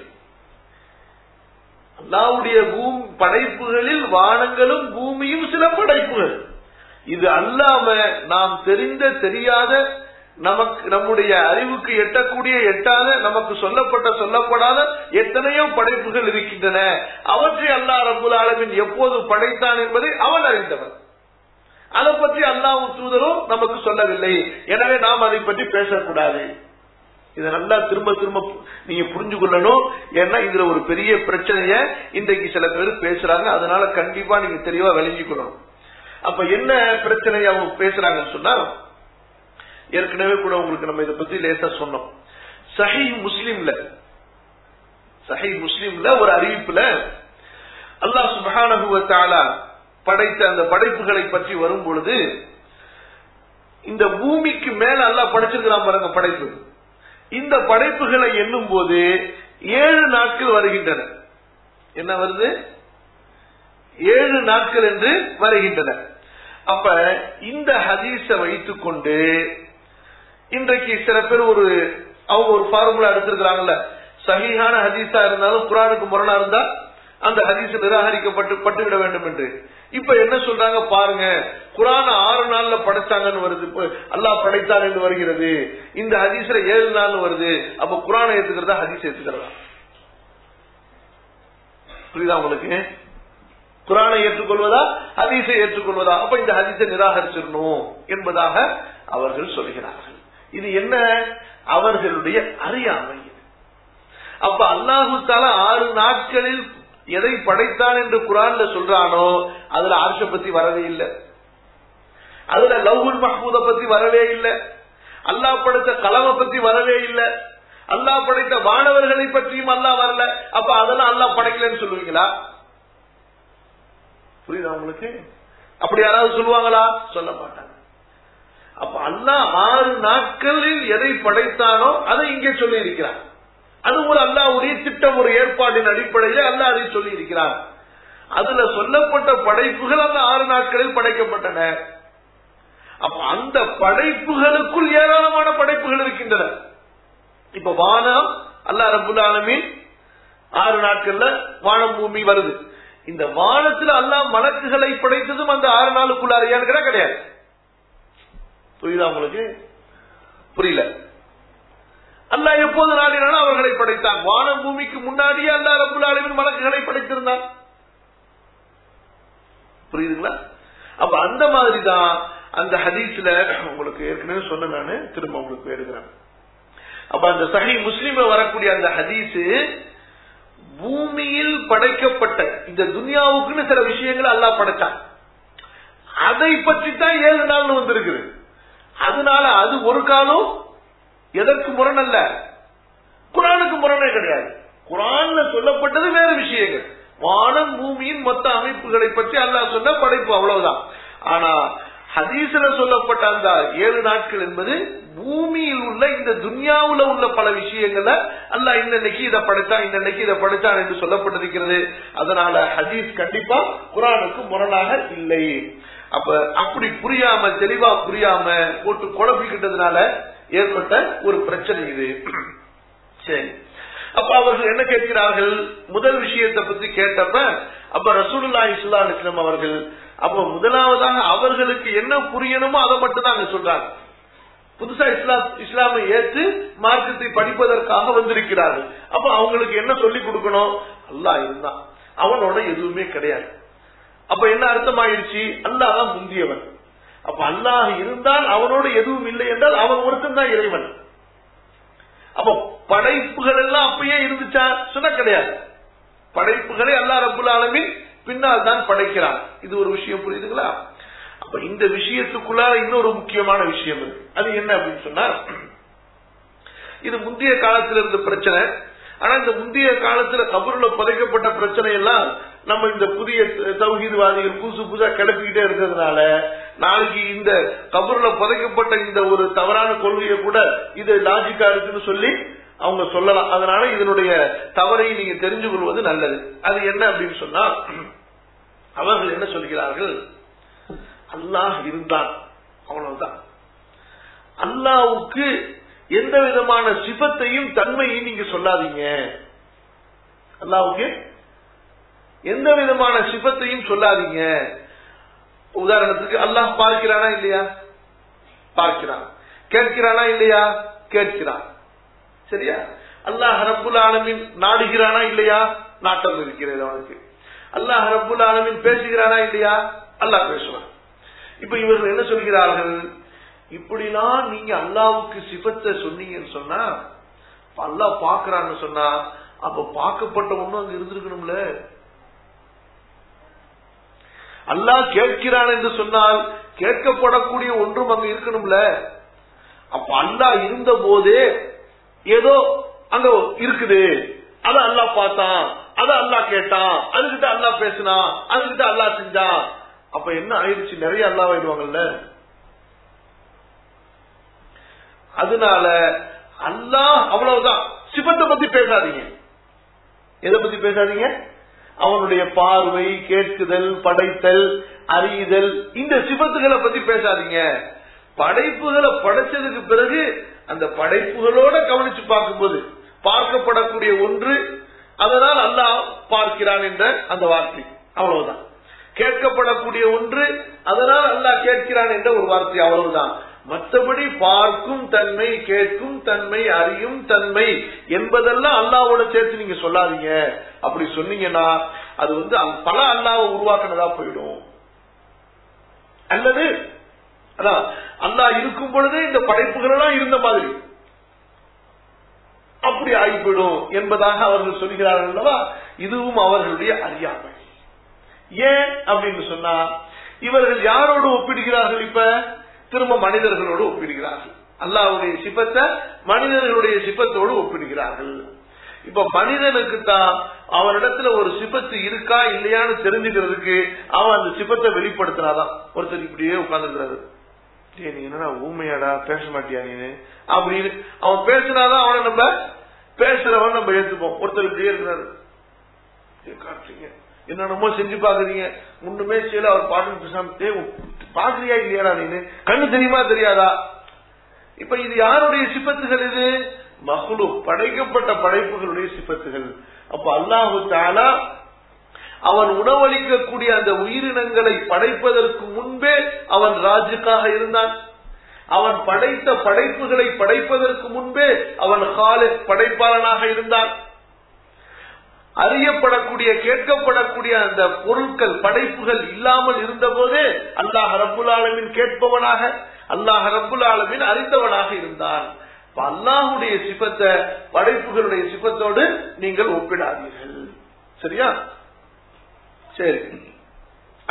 அல்லாவுடைய பூமி படைப்புகளில் வானங்களும் பூமியும் சில படைப்புகள் இது அல்லாம நாம் தெரிந்த தெரியாத நமக்கு நம்முடைய அறிவுக்கு எட்டக்கூடிய எட்டாத நமக்கு சொல்லப்பட்ட சொல்லப்படாத எத்தனையோ படைப்புகள் இருக்கின்றன அவற்றை அல்லாஹ் ரபுல் ஆலமின் எப்போது படைத்தான் என்பதை அவன் அறிந்தவன் அதை பற்றி அல்லாஹ் தூதரும் நமக்கு சொல்லவில்லை எனவே நாம் அதை பற்றி பேசக்கூடாது இதை நல்லா திரும்ப திரும்ப நீங்க புரிஞ்சு கொள்ளணும் ஏன்னா இதுல ஒரு பெரிய பிரச்சனைய இன்றைக்கு சில பேர் பேசுறாங்க அதனால கண்டிப்பா நீங்க தெளிவா விளங்கிக்கணும் அப்ப என்ன பிரச்சனைய அவங்க பேசுறாங்கன்னு சொன்னா ஏற்கனவே கூட உங்களுக்கு நம்ம இதை பத்தி லேசா சொன்னோம் சஹி முஸ்லிம்ல சஹி முஸ்லிம்ல ஒரு அறிவிப்புல அல்லாஹ் சுபஹானஹு வ தஆலா படைத்த அந்த படைப்புகளை பற்றி வரும் பொழுது இந்த பூமிக்கு மேல அல்லாஹ் படைச்சிருக்கிறான் பாருங்க படைப்பு இந்த படைப்புகளை எண்ணும் போது ஏழு நாட்கள் வருகின்றன என்ன வருது ஏழு நாட்கள் என்று வருகின்றன அப்ப இந்த ஹதீஸ வைத்துக் கொண்டு இன்றைக்கு சில பேர் ஒரு அவங்க ஒரு ஃபார்முலா எடுத்திருக்கிறாங்கல்ல சகிஹான ஹதீஸா இருந்தாலும் குரானுக்கு முரணா இருந்தா அந்த ஹதீஸ் நிராகரிக்கப்பட்டு பட்டுவிட வேண்டும் என்று இப்ப என்ன சொல்றாங்க பாருங்க குரான ஆறு நாள்ல படைச்சாங்கன்னு வருது இப்ப அல்லாஹ் படைத்தான் என்று வருகிறது இந்த ஹதீஸ்ல ஏழு நாள் வருது அப்ப குரானை ஏத்துக்கிறதா ஹதீஸ் ஏத்துக்கிறதா புரியுதா உங்களுக்கு குரானை ஏற்றுக்கொள்வதா ஹதீஸை ஏற்றுக்கொள்வதா அப்ப இந்த ஹதீஸை நிராகரிச்சிடணும் என்பதாக அவர்கள் சொல்கிறார்கள் இது என்ன அவர்களுடைய அறியாமை அப்ப அல்லாஹு தாலா ஆறு நாட்களில் எதை படைத்தான் என்று குரான்ல சொல்றானோ அதுல ஆர்ஷ பத்தி வரவே இல்லை அதுல லவ்ஹுல் மஹ்மூத பத்தி வரவே இல்லை அல்லாஹ் படைத்த கலமை பத்தி வரவே இல்லை அல்லாஹ் படைத்த மாணவர்களை பற்றியும் அல்லாஹ் வரல அப்ப அதெல்லாம் அல்லாஹ் படைக்கலன்னு சொல்லுவீங்களா புரியுதா உங்களுக்கு அப்படி யாராவது சொல்லுவாங்களா சொல்ல மாட்டாங்க அப்ப அல்லாஹ் ஆறு நாட்களில் எதை படைத்தானோ அதை இங்கே சொல்லி இருக்கிறான் அது ஒரு அல்லாவுடைய திட்டம் ஒரு ஏற்பாட்டின் அடிப்படையில் அல்லாஹ் அதை சொல்லி இருக்கிறார் அதுல சொல்லப்பட்ட படைப்புகள் அந்த ஆறு நாட்களில் படைக்கப்பட்டன அப்ப அந்த படைப்புகளுக்குள் ஏராளமான படைப்புகள் இருக்கின்றன இப்ப வானம் அல்லா ரபுல் ஆலமீன் ஆறு நாட்கள்ல வானம் பூமி வருது இந்த வானத்துல அல்லாஹ் மலக்குகளை படைத்ததும் அந்த ஆறு நாளுக்குள்ளாரையான்னு கிடையாது புரியுதா உங்களுக்கு புரியல அல்லாஹ் எப்போது நாடினாலும் அவர்களை படைத்தான் வானம் பூமிக்கு முன்னாடியே அல்லாஹ் ரபுல் ஆலமின் மலக்குகளை படைத்திருந்தான் புரியுதுங்களா அப்ப அந்த மாதிரி தான் அந்த ஹதீஸ்ல உங்களுக்கு ஏற்கனவே சொன்ன நானு திரும்ப உங்களுக்கு எடுக்கிறேன் அப்ப அந்த சஹி முஸ்லீம்ல வரக்கூடிய அந்த ஹதீஸ் பூமியில் படைக்கப்பட்ட இந்த துனியாவுக்குன்னு சில விஷயங்களை அல்லாஹ் படைச்சான் அதை பற்றி தான் ஏழு நாள் வந்திருக்குது அதனால அது ஒரு காலம் எதற்கு முரண் அல்ல குரானுக்கு முரணே கிடையாது குரான்ல சொல்லப்பட்டது வேற விஷயங்கள் வானம் பூமியின் மொத்த அமைப்புகளை பற்றி அல்லாஹ் சொன்ன படைப்பு அவ்வளவுதான் ஆனா ஹதீஸ்ல சொல்லப்பட்ட அந்த ஏழு நாட்கள் என்பது பூமியில் உள்ள இந்த துன்யாவுல உள்ள பல விஷயங்களை அல்லாஹ் இன்னைக்கு இதை படைத்தான் இன்னைக்கு இதை படைத்தான் என்று சொல்லப்பட்டிருக்கிறது அதனால ஹதீஸ் கண்டிப்பா குரானுக்கு முரணாக இல்லை அப்ப அப்படி புரியாம தெளிவா புரியாம போட்டு குழப்பிக்கிட்டதுனால ஏற்பட்ட ஒரு பிரச்சனை இது சரி அப்ப அவர்கள் என்ன கேட்கிறார்கள் முதல் விஷயத்தை பத்தி கேட்டப்ப அப்ப ரசூலுல்லா இஸ்லா அலிஸ்லாம் அவர்கள் அப்ப முதலாவதாக அவர்களுக்கு என்ன புரியணுமோ அதை மட்டும் தான் அங்க சொல்றாங்க புதுசா இஸ்லாம் இஸ்லாமை ஏற்று மார்க்கத்தை படிப்பதற்காக வந்திருக்கிறார்கள் அப்ப அவங்களுக்கு என்ன சொல்லி கொடுக்கணும் அல்லாஹ் இருந்தான் அவனோட எதுவுமே கிடையாது அப்ப என்ன அர்த்தமாயிருச்சு அல்லாஹ் தான் முந்தியவன் அப்ப அல்லாஹ் இருந்தால் அவனோட எதுவும் இல்லை என்றால் அவன் ஒருத்தன் தான் இறைவன் அப்போ படைப்புகள் எல்லாம் அப்பயே இருந்துச்சா சொன்ன கிடையாது படைப்புகளை அல்லா ரபுல் ஆலமின் பின்னால் தான் படைக்கிறான் இது ஒரு விஷயம் புரியுதுங்களா அப்ப இந்த விஷயத்துக்குள்ளார இன்னொரு முக்கியமான விஷயம் இருக்கு அது என்ன அப்படின்னு சொன்னா இது முந்தைய காலத்துல இருந்த பிரச்சனை ஆனா இந்த முந்தைய காலத்துல கபூர்ல புதைக்கப்பட்ட பிரச்சனை எல்லாம் நம்ம இந்த புதிய தௌஹீத்வாதிகள் புதுசு புதுசா கிளப்பிக்கிட்டே இருக்கிறதுனால நாளைக்கு இந்த கபூர்ல புதைக்கப்பட்ட இந்த ஒரு தவறான கொள்கையை கூட இது லாஜிக்கா இருக்குன்னு சொல்லி அவங்க சொல்லலாம் அதனால இதனுடைய தவறை நீங்க தெரிஞ்சு கொள்வது நல்லது அது என்ன அப்படின்னு சொன்னா அவர்கள் என்ன சொல்கிறார்கள் அல்லாஹ் இருந்தான் அவ்வளவுதான் அல்லாவுக்கு எந்த விதமான சிபத்தையும் தன்மையும் நீங்க சொல்லாதீங்க அல்லாவுக்கு எந்த விதமான சிபத்தையும் சொல்லாதீங்க உதாரணத்துக்கு அல்லாஹ் பார்க்கிறானா இல்லையா பார்க்கிறான் கேட்கிறானா இல்லையா கேட்கிறான் சரியா அல்லாஹ் ரப்புல் ஆலமின் நாடுகிறானா இல்லையா நாட்டம் இருக்கிறது அவனுக்கு அல்லாஹ் ரப்புல் ஆலமின் பேசுகிறானா இல்லையா அல்லாஹ் பேசுவான் இப்ப இவர்கள் என்ன சொல்கிறார்கள் இப்படிலாம் நீங்க அல்லாவுக்கு சிபத்தை சொன்னீங்கன்னு சொன்னா அல்லாஹ் பாக்குறான்னு சொன்னா அப்ப பார்க்கப்பட்ட ஒண்ணும் அங்க இருந்திருக்கணும்ல அல்லாஹ் கேட்கிறான் என்று சொன்னால் கேட்கப்படக்கூடிய ஒன்றும் அங்க இருக்கணும்ல அப்ப அல்லாஹ் இருந்த போதே ஏதோ அங்க இருக்குது அத அல்லாஹ் பார்த்தான் அத அல்லாஹ் கேட்டான் அதுகிட்ட அல்லாஹ் பேசினான் அதுகிட்ட அல்லாஹ் செஞ்சான் அப்ப என்ன ஆயிடுச்சு நிறைய அல்லாஹ் ஆயிடுவாங்கல்ல அதனால அல்லாஹ் அவ்வளவுதான் சிபத்தை பத்தி பேசாதீங்க எதை பத்தி பேசாதீங்க அவனுடைய பார்வை கேட்குதல் படைத்தல் அறியுதல் இந்த சிபத்துகளை பத்தி பேசாதீங்க படைப்புகளை படைச்சதுக்கு பிறகு அந்த படைப்புகளோட கவனிச்சு பார்க்கும்போது பார்க்கப்படக்கூடிய ஒன்று அதனால் அல்லாஹ் பார்க்கிறான் என்ற அந்த வார்த்தை அவ்வளவுதான் கேட்கப்படக்கூடிய ஒன்று அதனால் அல்லாஹ் கேட்கிறான் என்ற ஒரு வார்த்தை அவ்வளவுதான் மற்றபடி பார்க்கும் தன்மை கேட்கும் தன்மை அறியும் தன்மை என்பதெல்லாம் அல்லாவோட சேர்த்து நீங்க சொல்லாதீங்க அப்படி சொன்னீங்கன்னா அது வந்து பல அல்லாவை உருவாக்குனதா போயிடும் அல்லது அதான் அல்லா இருக்கும் பொழுதே இந்த படைப்புகள் எல்லாம் இருந்த மாதிரி அப்படி ஆகிவிடும் என்பதாக அவர்கள் சொல்கிறார்கள் அல்லவா இதுவும் அவர்களுடைய அறியாமை ஏன் அப்படின்னு சொன்னா இவர்கள் யாரோடு ஒப்பிடுகிறார்கள் இப்ப திரும்ப மனிதர்களோடு ஒப்பிடுகிறார்கள் அல்லாவுடைய சிப்பத்தை மனிதர்களுடைய சிப்பத்தோடு ஒப்பிடுகிறார்கள் இப்ப மனிதனுக்கு தான் அவனிடத்துல ஒரு சிபத்து இருக்கா இல்லையான்னு தெரிஞ்சுக்கிறதுக்கு அவன் அந்த சிபத்தை வெளிப்படுத்தினாதான் ஒருத்தர் இப்படியே உட்கார்ந்துருக்கிறாரு நீ என்னடா ஊமையாடா பேச மாட்டியா நீனு அப்படின்னு அவன் பேசினாதான் அவனை நம்ம பேசுறவன் நம்ம ஏத்துப்போம் ஒருத்தர் இப்படியே இருக்கிறாரு காட்டுறீங்க என்னென்னமோ செஞ்சு பாக்குறீங்க ஒண்ணுமே செய்யல அவர் பாட்டு பேசாம பாக்குறியா இல்லையாடா நீனு கண்ணு தெரியுமா தெரியாதா இப்ப இது யாருடைய சிப்பத்துகள் இது மகுலு படைக்கப்பட்ட படைப்புகளுடைய சிப்பத்துகள் அப்ப அல்லாஹு தாலா அவன் உணவளிக்கக்கூடிய அந்த உயிரினங்களை படைப்பதற்கு முன்பே அவன் ராஜுக்காக இருந்தான் அவன் படைத்த படைப்புகளை படைப்பதற்கு முன்பே அவன் கால படைப்பாளனாக இருந்தான் அறியப்படக்கூடிய கேட்கப்படக்கூடிய அந்த பொருட்கள் படைப்புகள் இல்லாமல் இருந்த போதே அல்லாஹ் ரப்புல் ஆலமின் கேட்பவனாக அல்லாஹ் ரப்புல் ஆலமின் அறிந்தவனாக இருந்தான் அல்லாஹுடைய சிப்பத்தை படைப்புகளுடைய சிப்பத்தோடு நீங்கள் ஒப்பிடாதீர்கள் சரியா சரி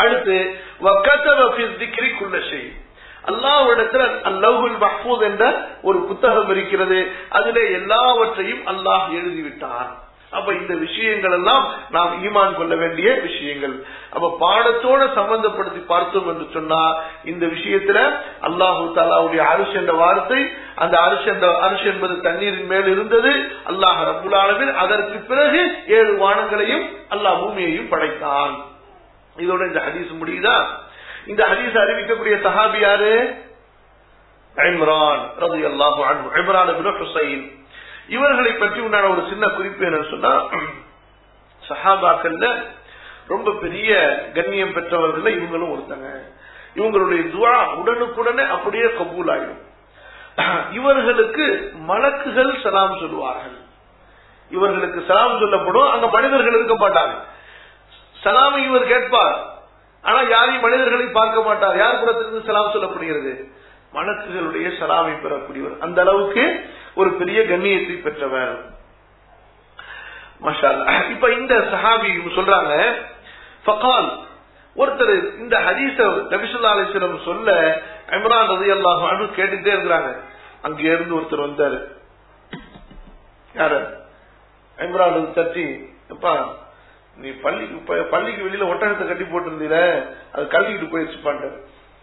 அடுத்து வக்கத்தவ ஃபி ذِكْرِ كُلَّ شَيْءٍ அல்லாஹ்விடத்துல அல்லவுல் மஹ்பூஸ் என்ற ஒரு புத்தகம் இருக்கிறது அதிலே எல்லாவற்றையும் அல்லாஹ் எழுதிவிட்டான் அப்ப இந்த விஷயங்கள் எல்லாம் நாம் ஈமான் கொள்ள வேண்டிய விஷயங்கள் அப்ப பாடத்தோட சம்பந்தப்படுத்தி பார்த்தோம் என்று சொன்னா இந்த விஷயத்துல அல்லாஹு தாலாவுடைய அரிசி என்ற வார்த்தை அந்த அரிசி என்ற அரிசி என்பது தண்ணீரின் மேல் இருந்தது அல்லாஹ் ரபுல் ஆலமீன் அதற்கு பிறகு ஏழு வானங்களையும் அல்லாஹ் பூமியையும் படைத்தான் இதோட இந்த ஹதீஸ் முடியுதா இந்த ஹதீஸ் அறிவிக்கக்கூடிய சஹாபி யாரு இம்ரான் ரலியல்லாஹு அன்ஹு இம்ரான் இப்னு ஹுசைன் இவர்களை பற்றி உண்டான ஒரு சின்ன குறிப்பு என்னன்னு சொன்னா சஹாபாக்கள்ல ரொம்ப பெரிய கண்ணியம் பெற்றவர்கள் இவங்களும் ஒருத்தங்க இவங்களுடைய துவா உடனுக்குடனே அப்படியே கபூல் ஆயிடும் இவர்களுக்கு மலக்குகள் சலாம் சொல்லுவார்கள் இவர்களுக்கு சலாம் சொல்லப்படும் அங்க மனிதர்கள் இருக்க மாட்டாங்க சலாமை இவர் கேட்பார் ஆனா யாரையும் மனிதர்களை பார்க்க மாட்டார் யார் புறத்திலிருந்து சலாம் சொல்லப்படுகிறது மலக்குகளுடைய சலாமை பெறக்கூடியவர் அந்த அளவுக்கு ஒரு பெரிய கண்ணியத்தை பெற்றவர் மஷா அல்லாஹ். இப்ப இந்த சஹாபி சொல்றாங்க ஃபகால் ஒருத்தர் இந்த ஹதீஸ நபிசுல்லா அலிஸ்லம் சொல்ல இம்ரான் ரதி அல்லாஹ் அனு கேட்டுட்டே இருக்கிறாங்க அங்க இருந்து ஒருத்தர் வந்தாரு யாரு இம்ரான் வந்து தட்டி அப்பா நீ பள்ளிக்கு ப- பள்ளிக்கு வெளியில ஒட்டகத்தை கட்டி போட்டிருந்தீல அது கழட்டிக்கிட்டு போயிடுச்சுப்பான்ட்டு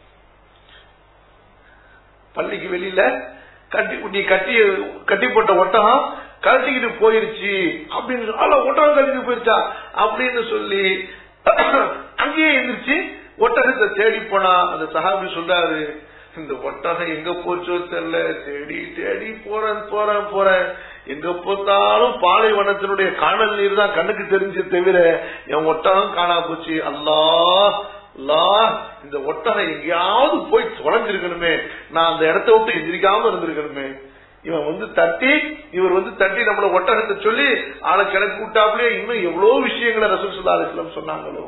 பள்ளிக்கு வெளியில கட்டி நீ கட்டி கட்டி போட்ட ஒட்டகம் கழட்டிக்கிட்டு போயிருச்சு அப்படின்னு சொல்லி, "ஆளா, ஒட்டகம் கழட்டிட்டு போயிருச்சா அப்படின்னு சொல்லி அங்கேயே எந்திரிச்சு ஒட்டகத்தை தேடி போனா அந்த சஹாபி சொல்றாரு இந்த ஒட்டகம் எங்க போச்சோ தெரியல தேடி தேடி போறேன் போறேன் போறேன் எங்க பார்த்தாலும் பாலைவனத்தினுடைய காணல் நீர் தான் கண்ணுக்கு தெரிஞ்சு தவிர என் ஒட்டகம் காணா போச்சு அல்லாஹ் அல்லாஹ் இந்த ஒட்டகம் எங்கேயாவது போய் தொலைஞ்சிருக்கணுமே நான் அந்த இடத்த விட்டு எந்திரிக்காம இருந்திருக்கணுமே இவன் வந்து தட்டி இவர் வந்து தட்டி நம்மள ஒட்டகத்தை சொல்லி ஆளை கிளப்பி விட்டாப்லயே இன்னும் எவ்வளவு விஷயங்களை ரசூல் சுல்லா அலிஸ்லாம் சொன்னாங்களோ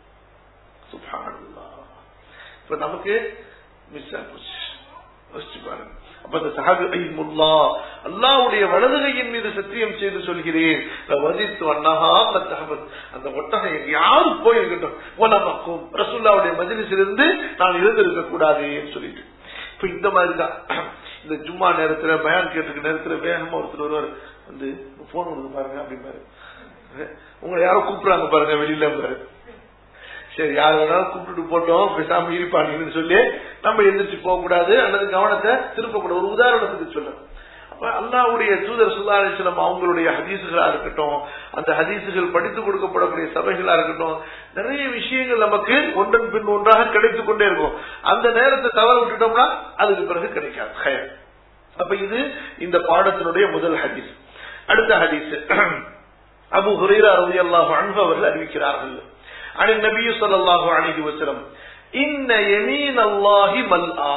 சுப்ஹானல்லாஹ் இப்ப நமக்கு மிஸ் ஆச்சு யோசிச்சு பாருங்க அப்ப அந்த சஹாபி ஐமுல்லா அல்லாவுடைய வலது கையின் மீது சத்தியம் செய்து சொல்கிறேன் வதித்து அன்னஹா தஹபத் அந்த ஒட்டகம் எங்கேயாவது போயிருக்கட்டும் உலமக்கும் ரசூல்லாவுடைய மஜிலிசிலிருந்து நான் இருந்திருக்க கூடாதுன்னு சொல்லிட்டு இப்ப இந்த மாதிரி தான் இந்த ஜும்மா நேரத்துல பயான் கேட்டுக்க நேரத்துல வேகமா ஒருத்தர் வருவார் வந்து போன் வருது பாருங்க அப்படிம்பாரு உங்களை யாரோ கூப்பிடுறாங்க பாருங்க வெளியில பாரு சரி யார் வேணாலும் கூப்பிட்டு போட்டோம் பேசாம இருப்பாங்கன்னு சொல்லி நம்ம எந்திரிச்சு போக கூடாது அல்லது கவனத்தை திருப்பக்கூடாது ஒரு உதாரணத்துக்கு சொல்ல அப்ப அல்லாவுடைய தூதர் சுல்லாசலம் அவங்களுடைய ஹதீசுகளா இருக்கட்டும் அந்த ஹதீசுகள் படித்து கொடுக்கப்படக்கூடிய சபைகளா இருக்கட்டும் நிறைய விஷயங்கள் நமக்கு ஒன்றன் பின் ஒன்றாக கிடைத்துக் கொண்டே இருக்கும் அந்த நேரத்தை தவற விட்டுட்டோம்னா அதுக்கு பிறகு கிடைக்காது ஹயர். அப்ப இது இந்த பாடத்தினுடைய முதல் ஹதீஸ் அடுத்த ஹதீஸ் அபு ஹுரைரா ரலியல்லாஹு அன்ஹு அவர்கள் அறிவிக்கிறார்கள் عن النبي صلى الله عليه وسلم إن يمين الله ملآ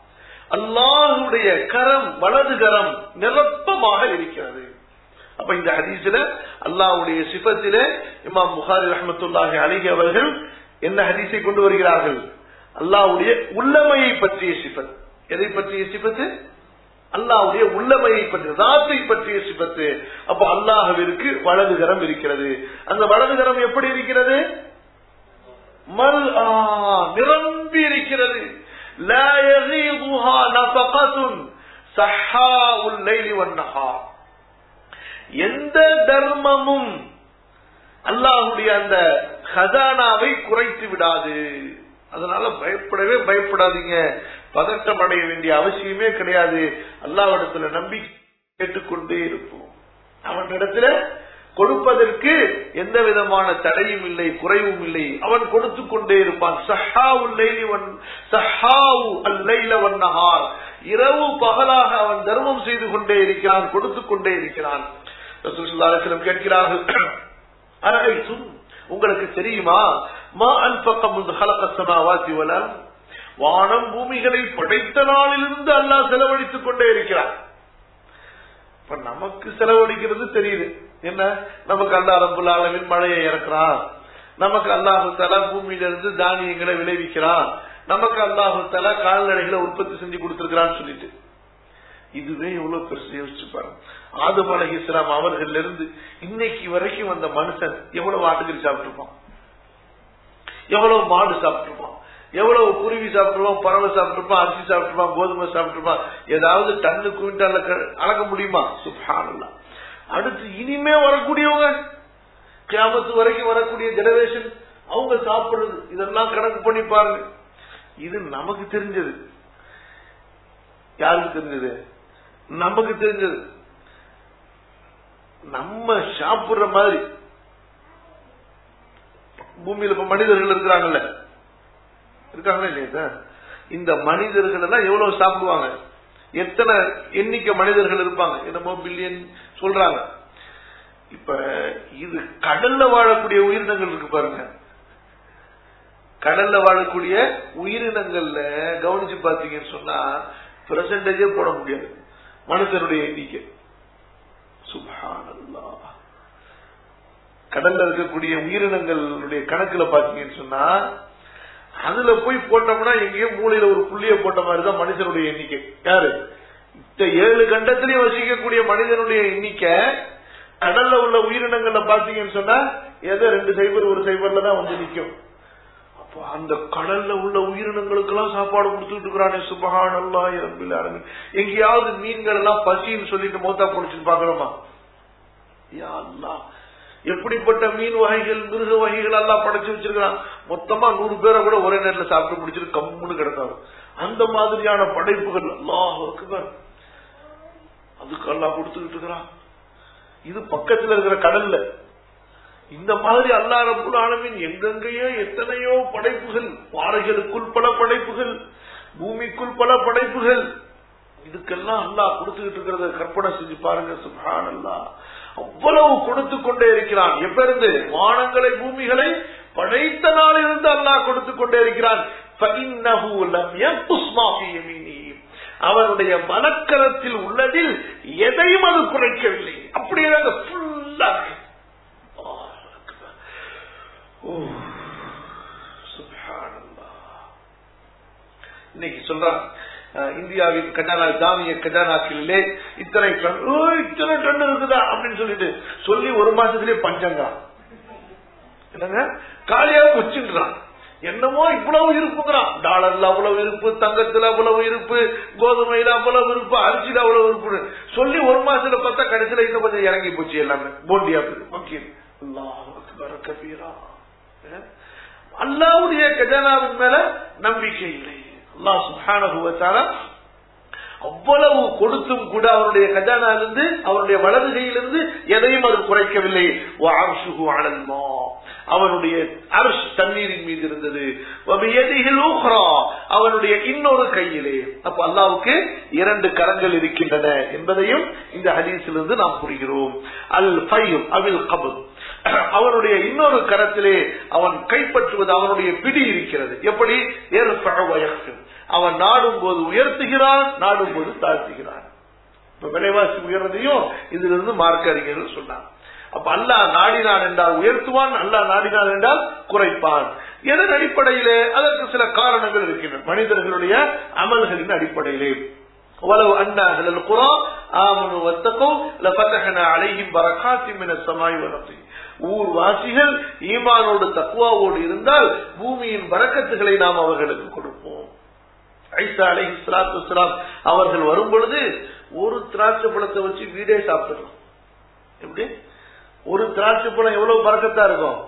அல்லாஹுடைய கரம் வலது கரம் நிரப்பமாக இருக்கிறது அப்ப இந்த ஹதீஸ்ல அல்லாஹ்வுடைய சிபத்தில இமாம் புகாரி ரஹ்மத்துல்லாஹி அலைஹி அவர்கள் என்ன ஹதீஸை கொண்டு வருகிறார்கள் அல்லாஹ்வுடைய உள்ளமையை பற்றிய சிபத் எதை பற்றிய சிபத்து அல்லாஹ்வுடைய உள்ளமையை பற்றிய ராத்தை பற்றிய சிபத்து அப்ப அல்லாஹ்விற்கு வலது கரம் இருக்கிறது அந்த வலது கரம் எப்படி இருக்கிறது மல் நிரம்பி இருக்கிறது لا يغيضها نفقة سحاء الليل والنهار எந்த தர்மமும் அல்லாஹுடைய அந்த ஹசானாவை குறைத்து விடாது அதனால பயப்படவே பயப்படாதீங்க பதட்டம் அடைய வேண்டிய அவசியமே கிடையாது அல்லாவிடத்துல நம்பி கேட்டுக்கொண்டே இருப்போம் அவனிடத்துல கொடுப்பதற்கு எந்த விதமான தடையும் இல்லை குறைவும் இல்லை அவன் கொடுத்து கொண்டே இருப்பான் சஹாவு லைலி வன் சஹாவு அல்லைல வன்னஹார் இரவு பகலாக அவன் தர்மம் செய்து கொண்டே இருக்கிறான் கொடுத்து கொண்டே இருக்கிறான் ரசூல் ஸல்லல்லாஹு அலைஹி வஸல்லம் கேட்கிறார்கள் அரகைத்தும் உங்களுக்கு தெரியுமா மா அன்பக்க முன் ஹலக சமாவாதி வலம் வானம் பூமிகளை படைத்த நாளிலிருந்து அல்லாஹ் செலவழித்துக் கொண்டே இருக்கிறான் இப்ப நமக்கு செலவழிக்கிறது தெரியுது என்ன நமக்கு அல்லா ரபுல் ஆலமின் மழையை இறக்குறான் நமக்கு அல்லாஹு தலா பூமியில இருந்து தானியங்களை விளைவிக்கிறான் நமக்கு அல்லாஹு தலா கால்நடைகளை உற்பத்தி செஞ்சு கொடுத்திருக்கிறான்னு சொல்லிட்டு இதுவே எவ்வளவு பெருசு யோசிச்சு பாருங்க ஆதம் அலஹி இஸ்லாம் அவர்கள் இருந்து இன்னைக்கு வரைக்கும் அந்த மனுஷன் எவ்வளவு ஆட்டுக்கறி சாப்பிட்டுருப்பான் எவ்வளவு மாடு சாப்பிட்டுருப்பான் எவ்வளவு குருவி சாப்பிட்டுருப்பான் பறவை சாப்பிட்டுருப்பான் அரிசி சாப்பிட்டுருப்பான் கோதுமை சாப்பிட்டுருப்பான் ஏதாவது டன்னு குவிண்டால அளக்க முடியுமா சுபானல்லா அடுத்து இனிமே வரக்கூடியவங்க கியாமத்து வரைக்கும் வரக்கூடிய ஜெனரேஷன் அவங்க சாப்பிடுறது இதெல்லாம் கணக்கு பண்ணி பாருங்க இது நமக்கு தெரிஞ்சது யாருக்கு தெரிஞ்சது நமக்கு தெரிஞ்சது நம்ம சாப்பிடுற மாதிரி பூமியில இப்ப மனிதர்கள் இருக்கிறாங்கல்ல இருக்காங்களா இல்லையா சார் இந்த மனிதர்கள் எல்லாம் எவ்வளவு சாப்பிடுவாங்க எத்தனை எண்ணிக்கை மனிதர்கள் இருப்பாங்க என்னமோ பில்லியன் சொல்றாங்க இப்ப இது கடல்ல வாழக்கூடிய உயிரினங்கள் இருக்கு பாருங்க கடல்ல வாழக்கூடிய உயிரினங்கள்ல கவனிச்சு பாத்தீங்கன்னு சொன்னா பெர்சன்டேஜே போட முடியாது மனுஷனுடைய எண்ணிக்கை சுபானல்லா கடல்ல இருக்கக்கூடிய உயிரினங்களுடைய கணக்குல பாத்தீங்கன்னு சொன்னா அதுல போய் போட்டோம்னா எங்கேயோ மூலையில ஒரு புள்ளிய போட்ட மாதிரி தான் மனுஷனுடைய எண்ணிக்கை யாரு இந்த ஏழு கண்டத்திலையும் வசிக்கக்கூடிய மனிதனுடைய எண்ணிக்கை கடல்ல உள்ள உயிரினங்கள்ல பாத்தீங்கன்னு சொன்னா ஏதோ ரெண்டு சைபர் ஒரு சைபர்ல தான் வந்து நிக்கும் அப்போ அந்த கடல்ல உள்ள உயிரினங்களுக்கு எல்லாம் சாப்பாடு கொடுத்துட்டு இருக்கிறானே சுபகான் அல்லா இறப்பில் எங்கேயாவது மீன்கள் எல்லாம் பசின்னு சொல்லிட்டு மோத்தா பொடிச்சுன்னு பாக்கணுமா யா அல்லாஹ் எப்படிப்பட்ட மீன் வகைகள் மிருக வகைகள் எல்லாம் படைச்சு வச்சிருக்கான் மொத்தமா நூறு பேரை கூட ஒரே நேரத்தில் சாப்பிட்டு முடிச்சிட்டு கம்முன்னு கிடக்காரு அந்த மாதிரியான படைப்புகள் அல்லாஹ் இருக்குதான் அதுக்கு எல்லாம் கொடுத்துக்கிட்டு இருக்கிறான் இது பக்கத்துல இருக்கிற கடல்ல இந்த மாதிரி அல்லா ரப்புல் ஆலமின் எங்கெங்கேயோ எத்தனையோ படைப்புகள் பாறைகளுக்குள் பல படைப்புகள் பூமிக்குள் பல படைப்புகள் இதுக்கெல்லாம் அல்லாஹ் கொடுத்துக்கிட்டு இருக்கிறத கற்பனை செஞ்சு பாருங்க சுபான் அல்லா அவ்வளவு கொடுத்து கொண்டே இருக்கிறான் எப்ப இருந்து வானங்களை பூமிகளை படைத்த நாளிலிருந்து அல்லாஹ் கொடுத்து கொண்டே இருக்கிறான் فَإِنَّهُ لَمْ يَنْقُصْ مَا فِي يَمِينِهِ. அவனுடைய மனக்கரத்தில் உள்ளதில் எதையும் அது குறைக்கவில்லை அப்படியே ஃபுல்லா இன்னைக்கு சொல்றான் அஹ், இந்தியாவின் கஜானா ஜாமிய கஜானாக்களிலே இத்தனை டன் ஓ, இத்தனை டன் இருக்குதா அப்படின்னு சொல்லிட்டு சொல்லி ஒரு மாசத்திலே பஞ்சங்கா என்னங்க காலியாக வச்சுன்றான் என்னமோ இவ்வளவு இருப்புங்கிறான் டாலர்ல அவ்வளவு இருப்பு தங்கத்துல அவ்வளவு இருப்பு கோதுமையில அவ்வளவு இருப்பு அரிசியில அவ்வளவு இருப்பு சொல்லி ஒரு மாசத்துல பார்த்தா கடைசியில இன்னும் கொஞ்சம் இறங்கி போச்சு எல்லாமே போண்டியா ஓகே அல்லாஹ் அக்பர் கபீரா அஹ்? அல்லாவுடைய கஜானாவின் மேல நம்பிக்கை இல்லை அல்லாஹ் சுப்ஹானஹு வ தஆலா அவ்வளவு கொடுத்தும் கூட அவருடைய கஜானாலிருந்து அவருடைய வலதுகையிலிருந்து எதையும் அது குறைக்கவில்லை وَعَرْشُهُ عَلَى الْمَاءِ. அவனுடைய அரசு தண்ணீரின் மீது இருந்தது وَبِيَدِهِ الْأُخْرَى. அவனுடைய இன்னொரு கையிலே அப்ப அல்லாவுக்கு இரண்டு கரங்கள் இருக்கின்றன என்பதையும் இந்த ஹதீஸிலிருந்து நாம் புரிகிறோம் அல் ஃபையும் அவில் கபுல் அவனுடைய இன்னொரு கரத்திலே அவன் கைப்பற்றுவது அவனுடைய பிடி இருக்கிறது எப்படி ஏற்பழ வயக்கும் அவன் நாடும் போது உயர்த்துகிறான் நாடும் போது தாழ்த்துகிறான் இப்ப விலைவாசி உயர்றதையும் இதிலிருந்து மார்க்க அறிஞர்கள் சொன்னான் அப்ப அல்லாஹ் நாடினான் என்றால் உயர்த்துவான் அல்லாஹ் நாடினான் என்றால் குறைப்பான் எதன் அடிப்படையிலே அதற்கு சில காரணங்கள் இருக்கின்றன மனிதர்களுடைய அமல்களின் அடிப்படையிலே ولو أن أهل القرى آمنوا واتقوا لفتحنا عليهم بركات من السماء والأرض ஊர்வாசிகள் ஈமானோடு தக்குவாவோடு இருந்தால் பூமியின் பறக்கத்துகளை நாம் அவர்களுக்கு கொடுப்போம் ஐசா அலைஹி ஸலாத்து வஸலாம் அவர்கள் வரும் பொழுது ஒரு திராட்சை பழத்தை வச்சு வீடே சாப்பிடலாம் எப்படி ஒரு திராட்சை பழம் எவ்வளவு பறக்கத்தா இருக்கும்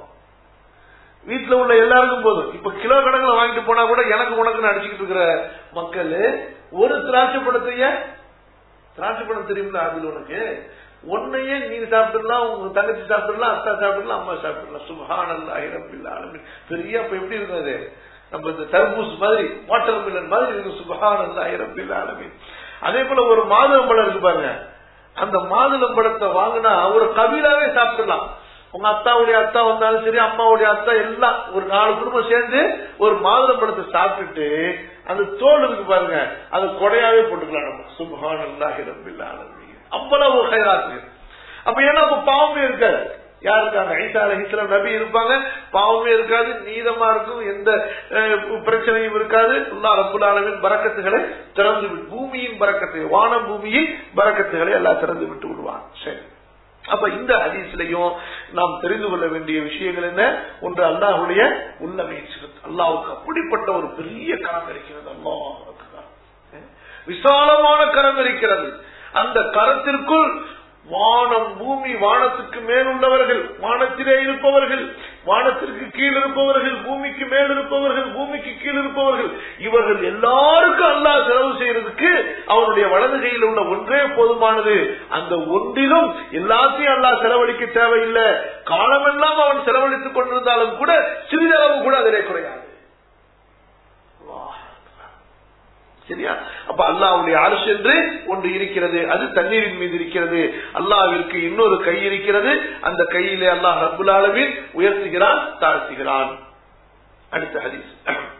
வீட்டுல உள்ள எல்லாருக்கும் போதும் இப்ப கிலோ கணக்குல வாங்கிட்டு போனா கூட எனக்கு உனக்குன்னு அடிச்சுக்கிட்டு இருக்கிற மக்கள் ஒரு திராட்சை பழத்தைய திராட்சை பழம் தெரியுமில்ல அதில் உனக்கு ஒன்னையே நீ சாப்பிட்டுடலாம் உங்க தங்கச்சி சாப்பிட்டுடலாம் அத்தா சாப்பிடலாம் அம்மா சாப்பிடலாம் சுபஹான் அல்லாஹி ரப்பில் ஆலமீன் பெரிய அப்ப எப்படி இருக்கும் அது நம்ம இந்த தர்பூஸ் மாதிரி வாட்டர் மில்லன் மாதிரி இருக்கு சுபஹான் அல்லாஹி ரப்பில் ஆலமீன் அதே போல ஒரு மாதுளம்பழம் இருக்கு பாருங்க அந்த மாதுளம்பழத்தை வாங்கினா ஒரு கவிழாவே சாப்பிடலாம் உங்க அத்தாவுடைய அத்தா வந்தாலும் சரி அம்மாவுடைய அத்தா எல்லாம் ஒரு நாலு குடும்பம் சேர்ந்து ஒரு மாதுளம்பழத்தை சாப்பிட்டுட்டு அந்த தோல் இருக்கு பாருங்க அது கொடையாவே போட்டுக்கலாம் நம்ம சுபஹான் அல்லாஹி ரப்பில் ஆலமீன் அவ்வளவு ஹைராத்து அப்ப ஏன்னா அப்ப பாவமே இருக்காது யார் இருக்காங்க ஐசா அலஹிஸ்லாம் நபி இருப்பாங்க பாவமே இருக்காது நீதமா இருக்கும் எந்த அஹ், பிரச்சனையும் இருக்காது அல்லா ரப்புல் ஆலமின் பறக்கத்துகளை திறந்து விட்டு பூமியின் பறக்கத்தை வான பூமியின் பறக்கத்துகளை எல்லாம் திறந்து விட்டு விடுவான் சரி அப்ப இந்த ஹதீஸ்லயும் நாம் தெரிந்து கொள்ள வேண்டிய விஷயங்கள் என்ன ஒன்று அல்லாஹுடைய உள்ளமை அல்லாவுக்கு அப்படிப்பட்ட ஒரு பெரிய கரம் இருக்கிறது அல்லாஹ் விசாலமான கரம் இருக்கிறது அந்த கரத்திற்குள் வானம் பூமி வானத்துக்கு மேல் உள்ளவர்கள் வானத்திலே இருப்பவர்கள் வானத்திற்கு கீழ் இருப்பவர்கள் பூமிக்கு மேல் இருப்பவர்கள் பூமிக்கு கீழ் இருப்பவர்கள் இவர்கள் எல்லாருக்கும் அல்லாஹ் செலவு செய்யறதுக்கு அவனுடைய வலது கையில் உள்ள ஒன்றே போதுமானது அந்த ஒன்றிலும் எல்லாத்தையும் அல்லாஹ் செலவழிக்க தேவையில்லை காலமெல்லாம் அவன் செலவழித்துக் கொண்டிருந்தாலும் கூட சிறிதளவு கூட அதிலே குறையாது சரியா அப்ப அல்லாவுடைய அரசு என்று ஒன்று இருக்கிறது அது தண்ணீரின் மீது இருக்கிறது அல்லாவிற்கு இன்னொரு கை இருக்கிறது அந்த கையிலே அல்லாஹ் ரபுல் அளவில் உயர்த்துகிறான் தாழ்த்துகிறான் அடுத்த ஹதீஸ்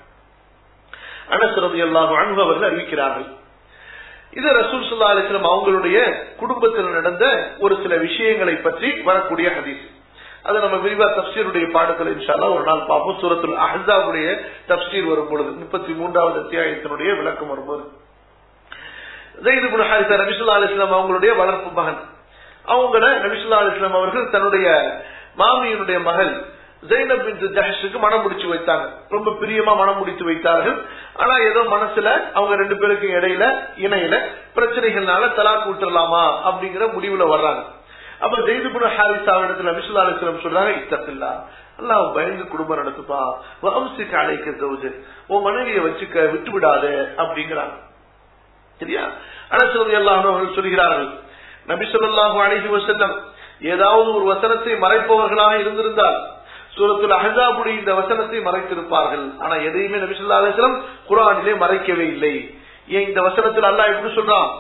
அனசரது எல்லாம் அனுபவர்கள் அறிவிக்கிறார்கள் இது ரசூல் சுல்லா அலிஸ்லாம் அவங்களுடைய குடும்பத்தில் நடந்த ஒரு சில விஷயங்களை பற்றி வரக்கூடிய ஹதீஸ் அதை நம்ம விரிவா தப்சீருடைய பாடத்தில் இன்ஷால்லா ஒரு நாள் பார்ப்போம் சூரத்துல் அஹாவுடைய தப்சீர் வரும் பொழுது முப்பத்தி மூன்றாவது அத்தியாயத்தினுடைய விளக்கம் வரும்போது ஜெயிது ஹாரிசா நபிசுல்லா அலிஸ்லாம் அவங்களுடைய வளர்ப்பு மகன் அவங்கள நபிசுல்லா அலிஸ்லாம் அவர்கள் தன்னுடைய மாமியினுடைய மகள் ஜெயினப் பின் ஜஹஷுக்கு மனம் முடிச்சு வைத்தாங்க ரொம்ப பிரியமா மனம் முடித்து வைத்தார்கள் ஆனா ஏதோ மனசுல அவங்க ரெண்டு பேருக்கும் இடையில இணையில பிரச்சனைகள்னால தலாக்கு விட்டுறலாமா அப்படிங்கிற முடிவுல வர்றாங்க அப்ப ஜெயிதுபுன ஹாரிசா இடத்துல நபிசுல்லா அலிஸ்லாம் சொல்றாங்க இத்தப்பில்லா அல்லாஹ் பயந்து குடும்பம் நடத்துப்பா வம்சிக்கு அழைக்க ஜவுஜு உன் மனைவியை வச்சுக்க விட்டு விடாத அப்படிங்கிறாங்க சரியா அனசரதி அல்லாஹ் அவர்கள் சொல்கிறார்கள் நபி சொல்லாஹு அழகி வசல்லம் ஏதாவது ஒரு வசனத்தை மறைப்பவர்களாக இருந்திருந்தால் சூரத்துல் அஹாபுடைய இந்த வசனத்தை மறைத்திருப்பார்கள் ஆனா எதையுமே நபி சொல்லா அலிஸ்லாம் குரானிலே மறைக்கவே இல்லை ஏன் இந்த வசனத்தில் அல்லாஹ் எப்படி சொல்றான்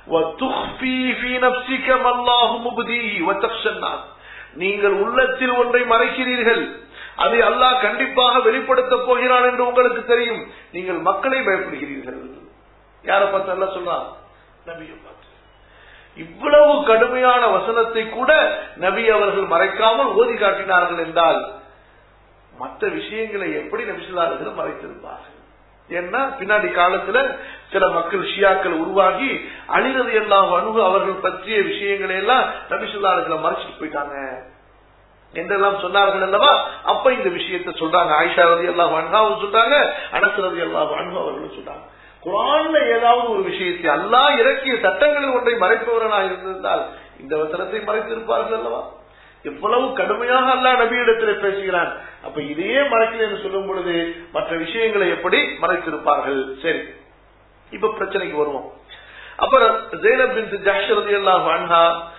நீங்கள் உள்ளத்தில் ஒன்றை மறைக்கிறீர்கள் அதை அல்லாஹ் கண்டிப்பாக வெளிப்படுத்தப் போகிறான் என்று உங்களுக்கு தெரியும் நீங்கள் மக்களை பயப்படுகிறீர்கள் யாரை பார்த்து அல்ல சொல்றான் நபியை பார்த்து இவ்வளவு கடுமையான வசனத்தை கூட நபி அவர்கள் மறைக்காமல் ஓதி காட்டினார்கள் என்றால் மற்ற விஷயங்களை எப்படி நபிசுல்லார்கள் மறைத்திருப்பார்கள் ஏன்னா பின்னாடி காலத்துல சில மக்கள் ஷியாக்கள் உருவாகி அழிறது எல்லாம் அணுகு அவர்கள் பற்றிய விஷயங்களை எல்லாம் நபிசுல்லார்களை மறைச்சிட்டு போயிட்டாங்க என்றெல்லாம் சொன்னார்கள் அல்லவா அப்ப இந்த விஷயத்த சொல்றாங்க ஆயிஷா ரதி எல்லாம் அன்ஹாவும் சொல்றாங்க அனசு ரதி எல்லாம் அன்ஹா அவர்களும் சொல்றாங்க குரான்ல ஏதாவது ஒரு விஷயத்தை அல்லாஹ் இறக்கிய சட்டங்களில் ஒன்றை மறைப்பவரனாக இருந்திருந்தால் இந்த வசனத்தை மறைத்திருப்பார்கள் அல்லவா எவ்வளவு கடுமையாக அல்லா நபியிடத்தில் பேசுகிறான் அப்ப இதையே மறைக்கல என்று சொல்லும் பொழுது மற்ற விஷயங்களை எப்படி மறைத்திருப்பார்கள் சரி இப்ப பிரச்சனைக்கு வருவோம் அப்புறம் ஜெயலப் பின் ஜாஷரதி அல்லாஹ் அன்ஹா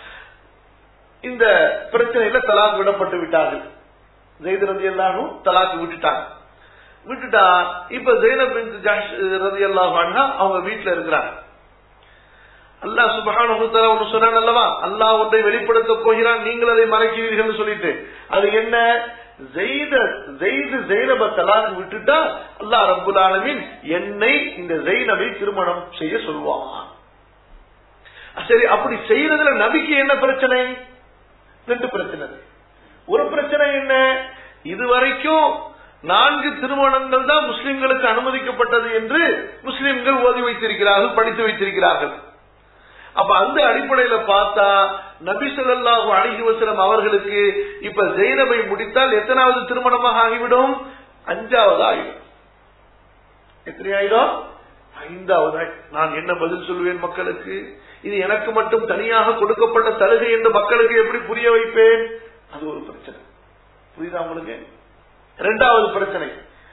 இந்த பிரச்சனையில தலாக் விடப்பட்டு விட்டார்கள் ஜெயித் ரதி எல்லாரும் தலாக்கு விட்டுட்டாங்க விட்டுட்டா இப்ப ஜெயலப் பின் ஜாஷ் ரதி அல்லாஹ் அன்ஹா அவங்க வீட்டுல இருக்கிறாங்க அல்லாஹ் சுபஹான ஒன்று சொன்னான் அல்லவா அல்லாஹ் ஒன்றை வெளிப்படுத்த போகிறான் நீங்கள் அதை மறைக்கிறீர்கள் சொல்லிட்டு அது என்ன ஜெய்து ஜெய்னப தலாக்கு விட்டுட்டா அல்லாஹ் ரபுல் ஆலமின் என்னை இந்த ஜெய்னபை திருமணம் செய்ய சொல்வான் சரி அப்படி செய்யறதுல நபிக்கு என்ன பிரச்சனை ரெண்டு பிரச்சனை ஒரு பிரச்சனை என்ன இதுவரைக்கும் நான்கு திருமணங்கள் தான் முஸ்லிம்களுக்கு அனுமதிக்கப்பட்டது என்று முஸ்லிம்கள் ஓதி வைத்திருக்கிறார்கள் படித்து வைத்திருக்கிறார்கள் அப்ப அந்த அடிப்படையில பார்த்தா நபி சொல்லாஹு அழகி வசலம் அவர்களுக்கு இப்ப ஜெயினபை முடித்தால் எத்தனாவது திருமணமாக ஆகிவிடும் அஞ்சாவது ஆகிடும் எத்தனை ஆயிடும் ஐந்தாவது நான் என்ன பதில் சொல்வேன் மக்களுக்கு இது எனக்கு மட்டும் தனியாக கொடுக்கப்பட்ட சலுகை என்று மக்களுக்கு எப்படி புரிய வைப்பேன் அது ஒரு பிரச்சனை புரியுதா உங்களுக்கு இரண்டாவது பிரச்சனை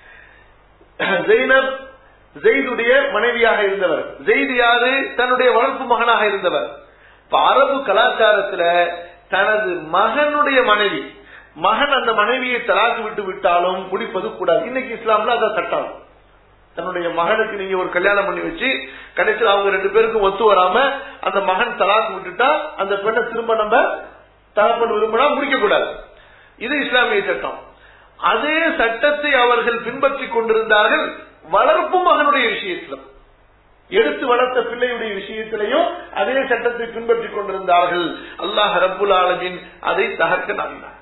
ஜெயினப் ஜெயிதுடைய மனைவியாக இருந்தவர் ஜெயிது யாரு தன்னுடைய வளர்ப்பு மகனாக இருந்தவர் இப்ப அரபு கலாச்சாரத்துல தனது மகனுடைய மனைவி மகன் அந்த மனைவியை தலாக்கு விட்டு விட்டாலும் குடிப்பது கூடாது இன்னைக்கு இஸ்லாம்ல அதான் சட்டம் தன்னுடைய மகனுக்கு நீங்க ஒரு கல்யாணம் பண்ணி வச்சு கடைசியில் அவங்க ரெண்டு பேருக்கும் ஒத்து வராம அந்த மகன் தலாக்கு விட்டுட்டா அந்த பெண்ணை திரும்ப நம்ம தகப்பன் விரும்பினா முடிக்க கூடாது இது இஸ்லாமிய சட்டம் அதே சட்டத்தை அவர்கள் பின்பற்றி கொண்டிருந்தார்கள் வளர்ப்பு மகனுடைய விஷயத்திலும் எடுத்து வளர்த்த பிள்ளையுடைய விஷயத்திலையும் அதே சட்டத்தை பின்பற்றி கொண்டிருந்தார்கள் அல்லாஹ் ரப்புல் ஆலமின் அதை தகர்க்க நம்பினார்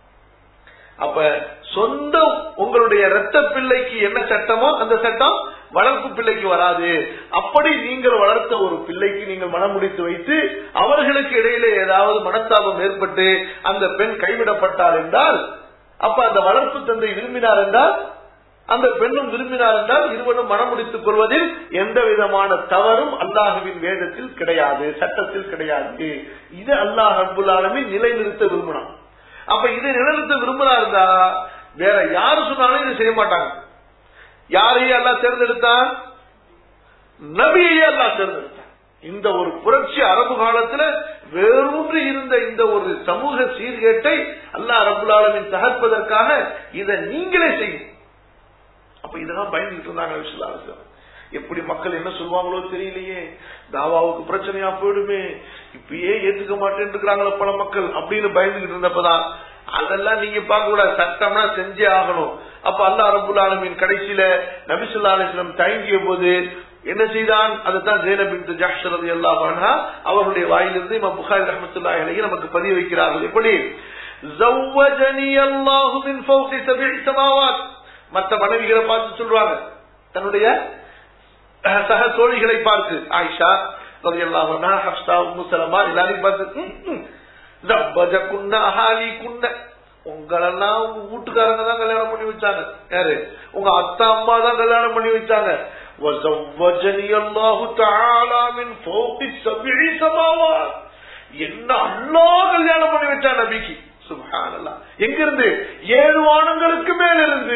அப்ப சொந்த உங்களுடைய ரத்த பிள்ளைக்கு என்ன சட்டமோ அந்த சட்டம் வளர்ப்பு பிள்ளைக்கு வராது அப்படி நீங்கள் வளர்த்த ஒரு பிள்ளைக்கு நீங்கள் மனம் முடித்து வைத்து அவர்களுக்கு இடையிலே ஏதாவது மனஸ்தாபம் ஏற்பட்டு அந்த பெண் கைவிடப்பட்டார் என்றால் அப்ப அந்த வளர்ப்பு தந்தை விரும்பினார் என்றால் அந்த பெண்ணும் விரும்பினார் என்றால் இருவரும் மனம் முடித்துக் கொள்வதில் எந்த விதமான தவறும் அல்லாஹுவின் வேதத்தில் கிடையாது சட்டத்தில் கிடையாது இது அல்லாஹ் அபுல் ஆலமின் நிலைநிறுத்த விரும்பினான் அப்ப இதை நிலைநிறுத்த விரும்பினா இருந்தா வேற யாரு சொன்னாலும் இதை செய்ய மாட்டாங்க யாரையும் எல்லாம் தேர்ந்தெடுத்தான் நபியையே எல்லாம் தேர்ந்தெடுத்தான் இந்த ஒரு புரட்சி அரபு காலத்துல வேரூன்றி இருந்த இந்த ஒரு சமூக சீர்கேட்டை அல்லாஹ் ரபுல் ஆலமின் தகர்ப்பதற்காக இதை நீங்களே செய்யும் அப்ப இதெல்லாம் பயந்துட்டு இருந்தாங்க விசுவாசம் எப்படி மக்கள் என்ன சொல்லுவாங்களோ தெரியலையே தாவாவுக்கு பிரச்சனையா போயிடுமே இப்பயே ஏத்துக்க மாட்டேன்னு இருக்கிறாங்களோ பல மக்கள் அப்படின்னு பயந்துகிட்டு இருந்தப்பதான் அதெல்லாம் நீங்க பார்க்க கூடாது சட்டம்னா செஞ்சே ஆகணும் அப்ப அல்லா ரபுல் ஆலமின் கடைசியில நபிசுல்லா அலிஸ்லம் தயங்கிய போது என்ன செய்தான் அதுதான் ஜெயனபின் ஜாஷரது எல்லா பண்ணா அவருடைய வாயிலிருந்து இமாம் புகாரி ரஹமத்துல்லா இலையை நமக்கு பதிவு வைக்கிறார்கள் எப்படி زوجني الله من فوق سبع سماوات மற்ற மனைவிகளை பார்த்து சொல்றாங்க தன்னுடைய அஹ், சக தோழிகளை பார்த்து ஆயிஷா ரலியல்லாஹு அன்ஹா ஹப்ஸா உம்மு சலமா எல்லாரையும் பார்த்து ம், ம், ஜவ்வஜகுன்ன அஹாலிகுன்ன உங்களெல்லாம் உங்க வீட்டுக்காரங்க தான் கல்யாணம் பண்ணி வச்சாங்க யாரு உங்க அத்தா அம்மா தான் கல்யாணம் பண்ணி வச்சாங்க وزوجني الله تعالى من فوق سبع سماوات என்ன அல்லாஹ் கல்யாணம் பண்ணி வச்சா நபிக்கு சுப்ஹானல்லாஹ் எங்க இருந்து ஏழு வானங்களுக்கு மேல இருந்து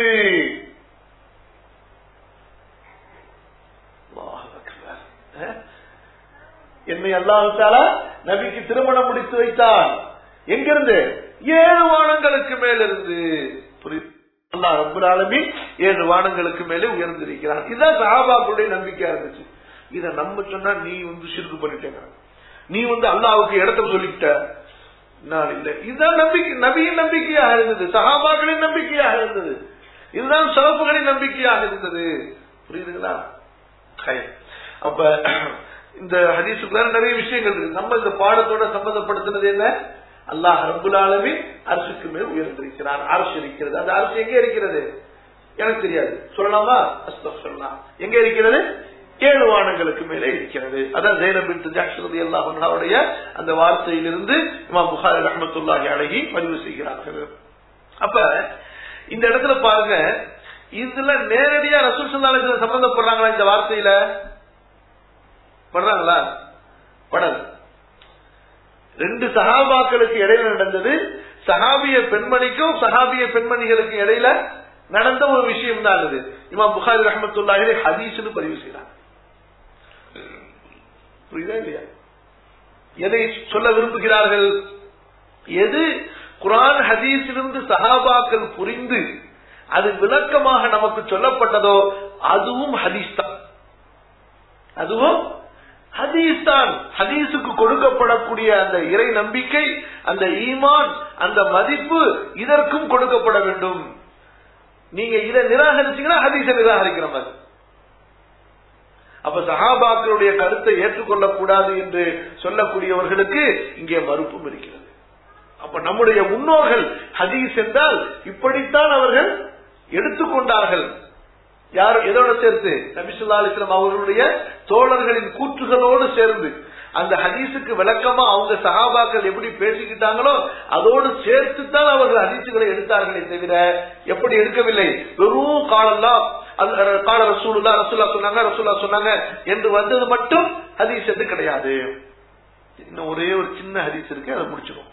அல்லாஹ் அக்பர். அஹ்? என்னை அல்லாஹ் தாலா நபிக்கு திருமணம் முடித்து வைத்தார் எங்கிருந்து ஏழு வானங்களுக்கு மேலிருந்து புரியுது அல்லாஹ் ரப்பல் ஆலமீன் ஏழு வானங்களுக்கு மேலே உயர்ந்திருக்கிறான் இதுதான் சஹாபாக்களுடைய நம்பிக்கையா இருந்துச்சு இத நம்ம சொன்னா நீ வந்து சிறுக்கு பண்ணிட்டேங்க நீ வந்து அல்லாஹ்வுக்கு இடத்த சொல்லிட்ட நான் இல்ல இதுதான் நம்பிக்கை நபியின் நம்பிக்கையாக இருந்தது சஹாபாக்களின் நம்பிக்கையாக இருந்தது இதுதான் சரப்புகளின் நம்பிக்கையாக இருந்தது புரியுதுங்களா ஹை. அப்ப இந்த ஹதீஸுக்குள்ள நிறைய விஷயங்கள் இருக்கு நம்ம இந்த பாடத்தோட சம்பந்தப்படுத்தினது என்ன அல்லாஹ் ரபுல் ஆலமீன் அரசுக்கு மேல் உயர்ந்திருக்கிறார் அரசு இருக்கிறது அந்த அரசு எங்க இருக்கிறது எனக்கு தெரியாது சொல்லலாமா சொல்லலாம் எங்க இருக்கிறது ஏழு வானங்களுக்கு மேலே இருக்கிறது அதான் ஜெயனப் பின் ஜாக்ஷரதி அல்லாஹ் அவருடைய அந்த வார்த்தையிலிருந்து இமாம் புகாரி ரஹமத்துல்லாஹி அழகி பதிவு செய்கிறார்கள் அப்ப இந்த இடத்துல பாருங்க இதுல நேரடியா ரசூல் சல்லாஹ் சம்பந்தப்படுறாங்களா இந்த வார்த்தையில படுறாங்களா படல் ரெண்டு சஹாபாக்களுக்கு இடையில நடந்தது சஹாபிய பெண்மணிக்கும் சஹாபிய பெண்மணிகளுக்கு இடையில நடந்த ஒரு விஷயம் தான் அது இமாம் புகாரி ரஹமத்துல்லாஹி ஹதீஸ்னு பதிவு செய்யறாங்க புரியுதா இல்லையா எதை சொல்ல விரும்புகிறார்கள் எது குரான் ஹதீஸிலிருந்து சஹாபாக்கள் புரிந்து அது விளக்கமாக நமக்கு சொல்லப்பட்டதோ அதுவும் ஹதீஸ் தான் அதுவும் ஹதீஸ் தான் ஹதீஸுக்கு கொடுக்கப்படக்கூடிய அந்த இறை நம்பிக்கை அந்த ஈமான் அந்த மதிப்பு இதற்கும் கொடுக்கப்பட வேண்டும் நீங்க இதை நிராகரிச்சீங்கன்னா ஹதீஸை நிராகரிக்கிற மாதிரி அப்ப சஹாபாக்களுடைய கருத்தை ஏற்றுக்கொள்ளக் கூடாது என்று சொல்லக்கூடியவர்களுக்கு இங்கே மறுப்பும் இருக்கிறது அப்ப நம்முடைய முன்னோர்கள் ஹதீஸ் என்றால் இப்படித்தான் அவர்கள் எடுத்துக்கொண்டார்கள் யார் எதோட சேர்த்து நபிசுல்லா அலிஸ்லாம் அவர்களுடைய தோழர்களின் கூற்றுகளோடு சேர்ந்து அந்த ஹதீஸுக்கு விளக்கமா அவங்க சஹாபாக்கள் எப்படி பேசிக்கிட்டாங்களோ அதோடு சேர்த்து தான் அவர்கள் ஹதீசுகளை எடுத்தார்களே தவிர எப்படி எடுக்கவில்லை வெறும் காலெல்லாம் கால ரசூலுல்லா ரசூல்லா சொன்னாங்க ரசூல்லா சொன்னாங்க என்று வந்தது மட்டும் ஹதீஸ் என்று கிடையாது இன்னும் ஒரே ஒரு சின்ன ஹதீஸ் இருக்கு அதை முடிச்சிடும்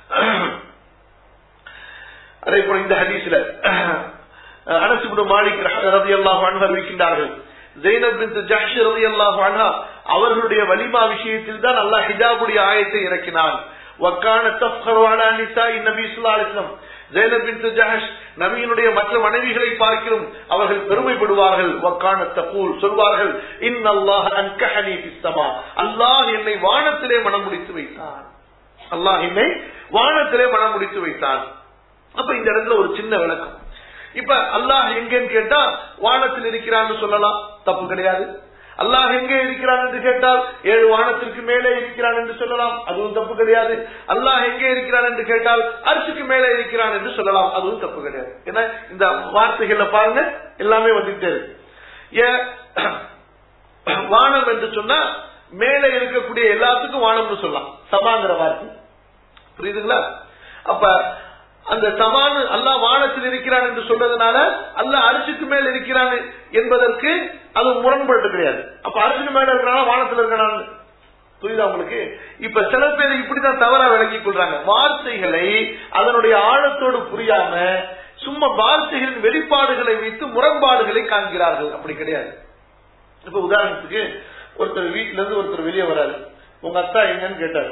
அதே போல இந்த ஹதீஸ்ல அனசுபுடு மாலிக் ரதி அல்லாஹ் அறிவிக்கின்றார்கள் ஜெயினப் பின் ஜஹ்ஷ் ரதி அல்லாஹ் அவர்களுடைய வலிமா விஷயத்தில் தான் அல்லாஹ் ஹிஜாபுடைய ஆயத்தை இறக்கினான் வக்கான தஃப்கரு அலா நிசாஇ நபி ஸல்லல்லாஹு அலைஹி வஸல்லம் ஜெயினப் பின் ஜஹஷ் நபியினுடைய மற்ற மனைவிகளை பார்க்கிறோம் அவர்கள் பெருமைப்படுவார்கள் வக்கான தகூல் சொல்வார்கள் இன்னல்லாஹ் அன்கஹனி ஃபிஸ் ஸமா அல்லாஹ் என்னை வானத்திலே மனம் முடித்து வைத்தான் அல்லாஹ் என்னை வானத்திலே மனம் முடித்து வைத்தான் அப்ப இந்த இடத்துல ஒரு சின்ன விளக்கம் இப்ப அல்லாஹ் எங்கன்னு கேட்டா வானத்தில் இருக்கிறான்னு சொல்லலாம் தப்பு கிடையாது அல்லாஹ் எங்கே இருக்கிறான் என்று கேட்டால் ஏழு வானத்திற்கு மேலே இருக்கிறான் என்று சொல்லலாம் அதுவும் தப்பு கிடையாது அல்லாஹ் எங்கே இருக்கிறான் என்று கேட்டால் அரிசிக்கு மேலே இருக்கிறான் என்று சொல்லலாம் அதுவும் தப்பு கிடையாது ஏன்னா இந்த வார்த்தைகள்ல பாருங்க எல்லாமே வந்துட்டே இருக்கு ஏன் வானம் என்று சொன்னா மேலே இருக்கக்கூடிய எல்லாத்துக்கும் வானம்னு சொல்லலாம் சமாங்கிற வார்த்தை புரியுதுங்களா அப்ப அந்த சமானு அல்லாஹ் வானத்தில் இருக்கிறான் என்று சொல்றதுனால அல்லாஹ் அரிசிக்கு மேல் இருக்கிறான் என்பதற்கு அது முரண்பட்டு கிடையாது அப்ப அரிசிக்கு மேல இருக்கிறனால வானத்தில் இருக்கிறான் புரியுதா உங்களுக்கு இப்ப சில பேர் இப்படிதான் தவறா விளங்கிக் கொள்றாங்க வார்த்தைகளை அதனுடைய ஆழத்தோடு புரியாம சும்மா வார்த்தைகளின் வெளிப்பாடுகளை வைத்து முரண்பாடுகளை காண்கிறார்கள் அப்படி கிடையாது இப்ப உதாரணத்துக்கு ஒருத்தர் வீட்டுல இருந்து ஒருத்தர் வெளியே வராரு உங்க அத்தா எங்கன்னு கேட்டாரு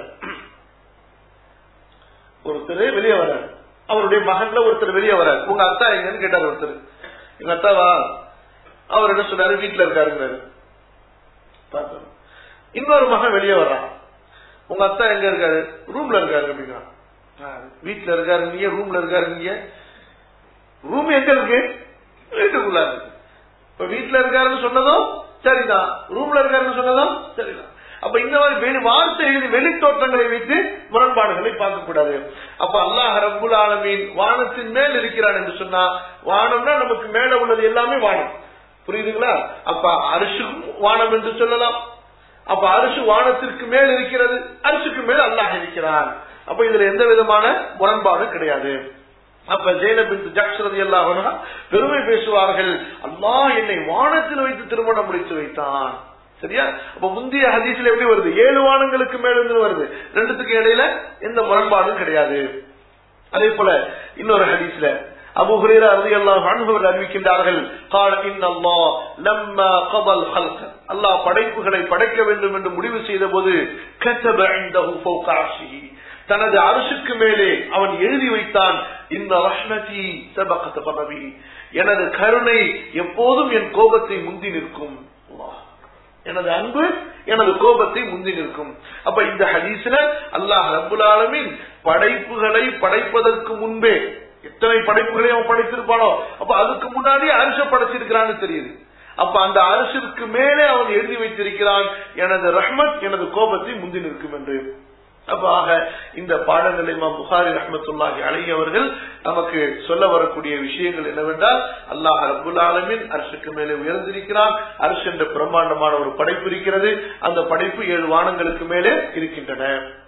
ஒருத்தர் வெளியே வராரு அவருடைய மகன்ல ஒருத்தர் வெளியே வராரு உங்க அத்தா எங்கன்னு கேட்டாரு ஒருத்தர் எங்க அத்தாவா அவர் என்ன சொன்னாரு வீட்டுல இருக்காருங்கிறாரு பார்த்தோம் இன்னொரு மகன் வெளியே வர்றான் உங்க அத்தா எங்க இருக்காரு ரூம்ல இருக்காரு அப்படின்னா வீட்டுல இருக்காரு நீங்க ரூம்ல இருக்காரு நீங்க ரூம் எங்க இருக்கு வீட்டுக்குள்ள இருக்கு இப்ப வீட்டுல இருக்காருன்னு சொன்னதும் சரிதான் ரூம்ல இருக்காருன்னு சொன்னதும் சரிதான் அப்ப இந்த மாதிரி வெளி வார்த்தைகளின் வெளித்தோற்றங்களை வைத்து முரண்பாடுகளை பார்க்க கூடாது அப்ப அல்லாஹ் ரப்புல் ஆலமீன் வானத்தின் மேல் இருக்கிறான் என்று சொன்னா வானம்னா நமக்கு மேல உள்ளது எல்லாமே வானம் புரியுதுங்களா அப்ப அரிசுக்கும் வானம் என்று சொல்லலாம் அப்ப அரிசு வானத்திற்கு மேல் இருக்கிறது அரிசுக்கு மேல் அல்லாஹ் இருக்கிறான் அப்ப இதுல எந்த விதமான முரண்பாடும் கிடையாது அப்ப ஜெயலபின் ஜக்ஷரதி எல்லாம் பெருமை பேசுவார்கள் அல்லாஹ் என்னை வானத்தில் வைத்து திருமணம் முடித்து வைத்தான் சரியா அப்ப முந்தைய ஹதீஸ்ல எப்படி வருது ஏழு வானங்களுக்கு மேல இருந்து வருது ரெண்டுத்துக்கு இடையில எந்த முரண்பாடும் கிடையாது அதே போல இன்னொரு ஹதீஸ்ல அபு ஹுரேரா ரலியல்லாஹு அன்ஹு அவர்கள் அறிவிக்கின்றார்கள் قال ان الله لما قضى الخلق அல்லாஹ் படைப்புகளை படைக்க வேண்டும் என்று முடிவு செய்த போது كتب عنده فوق عرشه தனது அரசுக்கு மேலே அவன் எழுதி வைத்தான் இந்த ரஹ்மதி சபகத பதவி எனது கருணை எப்போதும் என் கோபத்தை முந்தி நிற்கும் அல்லாஹ். எனது அன்பு எனது கோபத்தை முந்தி நிற்கும் அப்ப இந்த ஹதீஸ்ல அல்லாஹ் ரப்புல் ஆலமீன் படைப்புகளை படைப்பதற்கு முன்பே எத்தனை படைப்புகளை அவன் படைத்திருப்பானோ அப்ப அதுக்கு முன்னாடி அரிச படைச்சிருக்கிறான்னு தெரியுது அப்ப அந்த அரசிற்கு மேலே அவன் எழுதி வைத்திருக்கிறான் எனது ரஹ்மத் எனது கோபத்தை முந்தி நிற்கும் என்று அப்ப ஆக இந்த பாடங்களை இமாம் புகாரி ரஹமத்துல்லாஹி அலைஹி அவர்கள் நமக்கு சொல்ல வரக்கூடிய விஷயங்கள் என்னவென்றால் அல்லாஹ் ரபுல் ஆலமின் அரசுக்கு மேலே உயர்ந்திருக்கிறான் அரசு என்ற பிரம்மாண்டமான ஒரு படைப்பு இருக்கிறது அந்த படைப்பு ஏழு வானங்களுக்கு மேலே இருக்கின்றன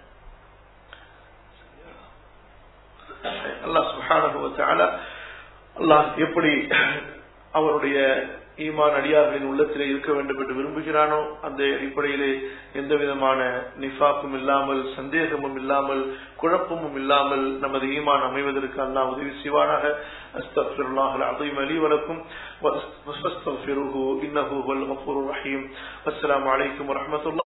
அல்லாஹ் சுப்ஹானஹு வ தஆலா அல்லாஹ் எப்படி அவருடைய ஈமான் அடியார்களின் உள்ளத்திலே இருக்க வேண்டும் என்று விரும்புகிறானோ அந்த அடிப்படையிலே எந்த விதமான நிஃபாக்கும் இல்லாமல் சந்தேகமும் இல்லாமல் குழப்பமும் இல்லாமல் நமது ஈமான் அமைவதற்கு அல்லாஹ் உதவி செய்வானாக அஸ்தக்ஃபிருல்லாஹ் அல்-அஸீம் லீ வலக்கும் வஸ்தக்ஃபிருஹு இன்னஹு ஹுவல் கஃபூருர் ரஹீம் அஸ்ஸலாமு அலைக்கும் வரஹ்மத்துல்லாஹ்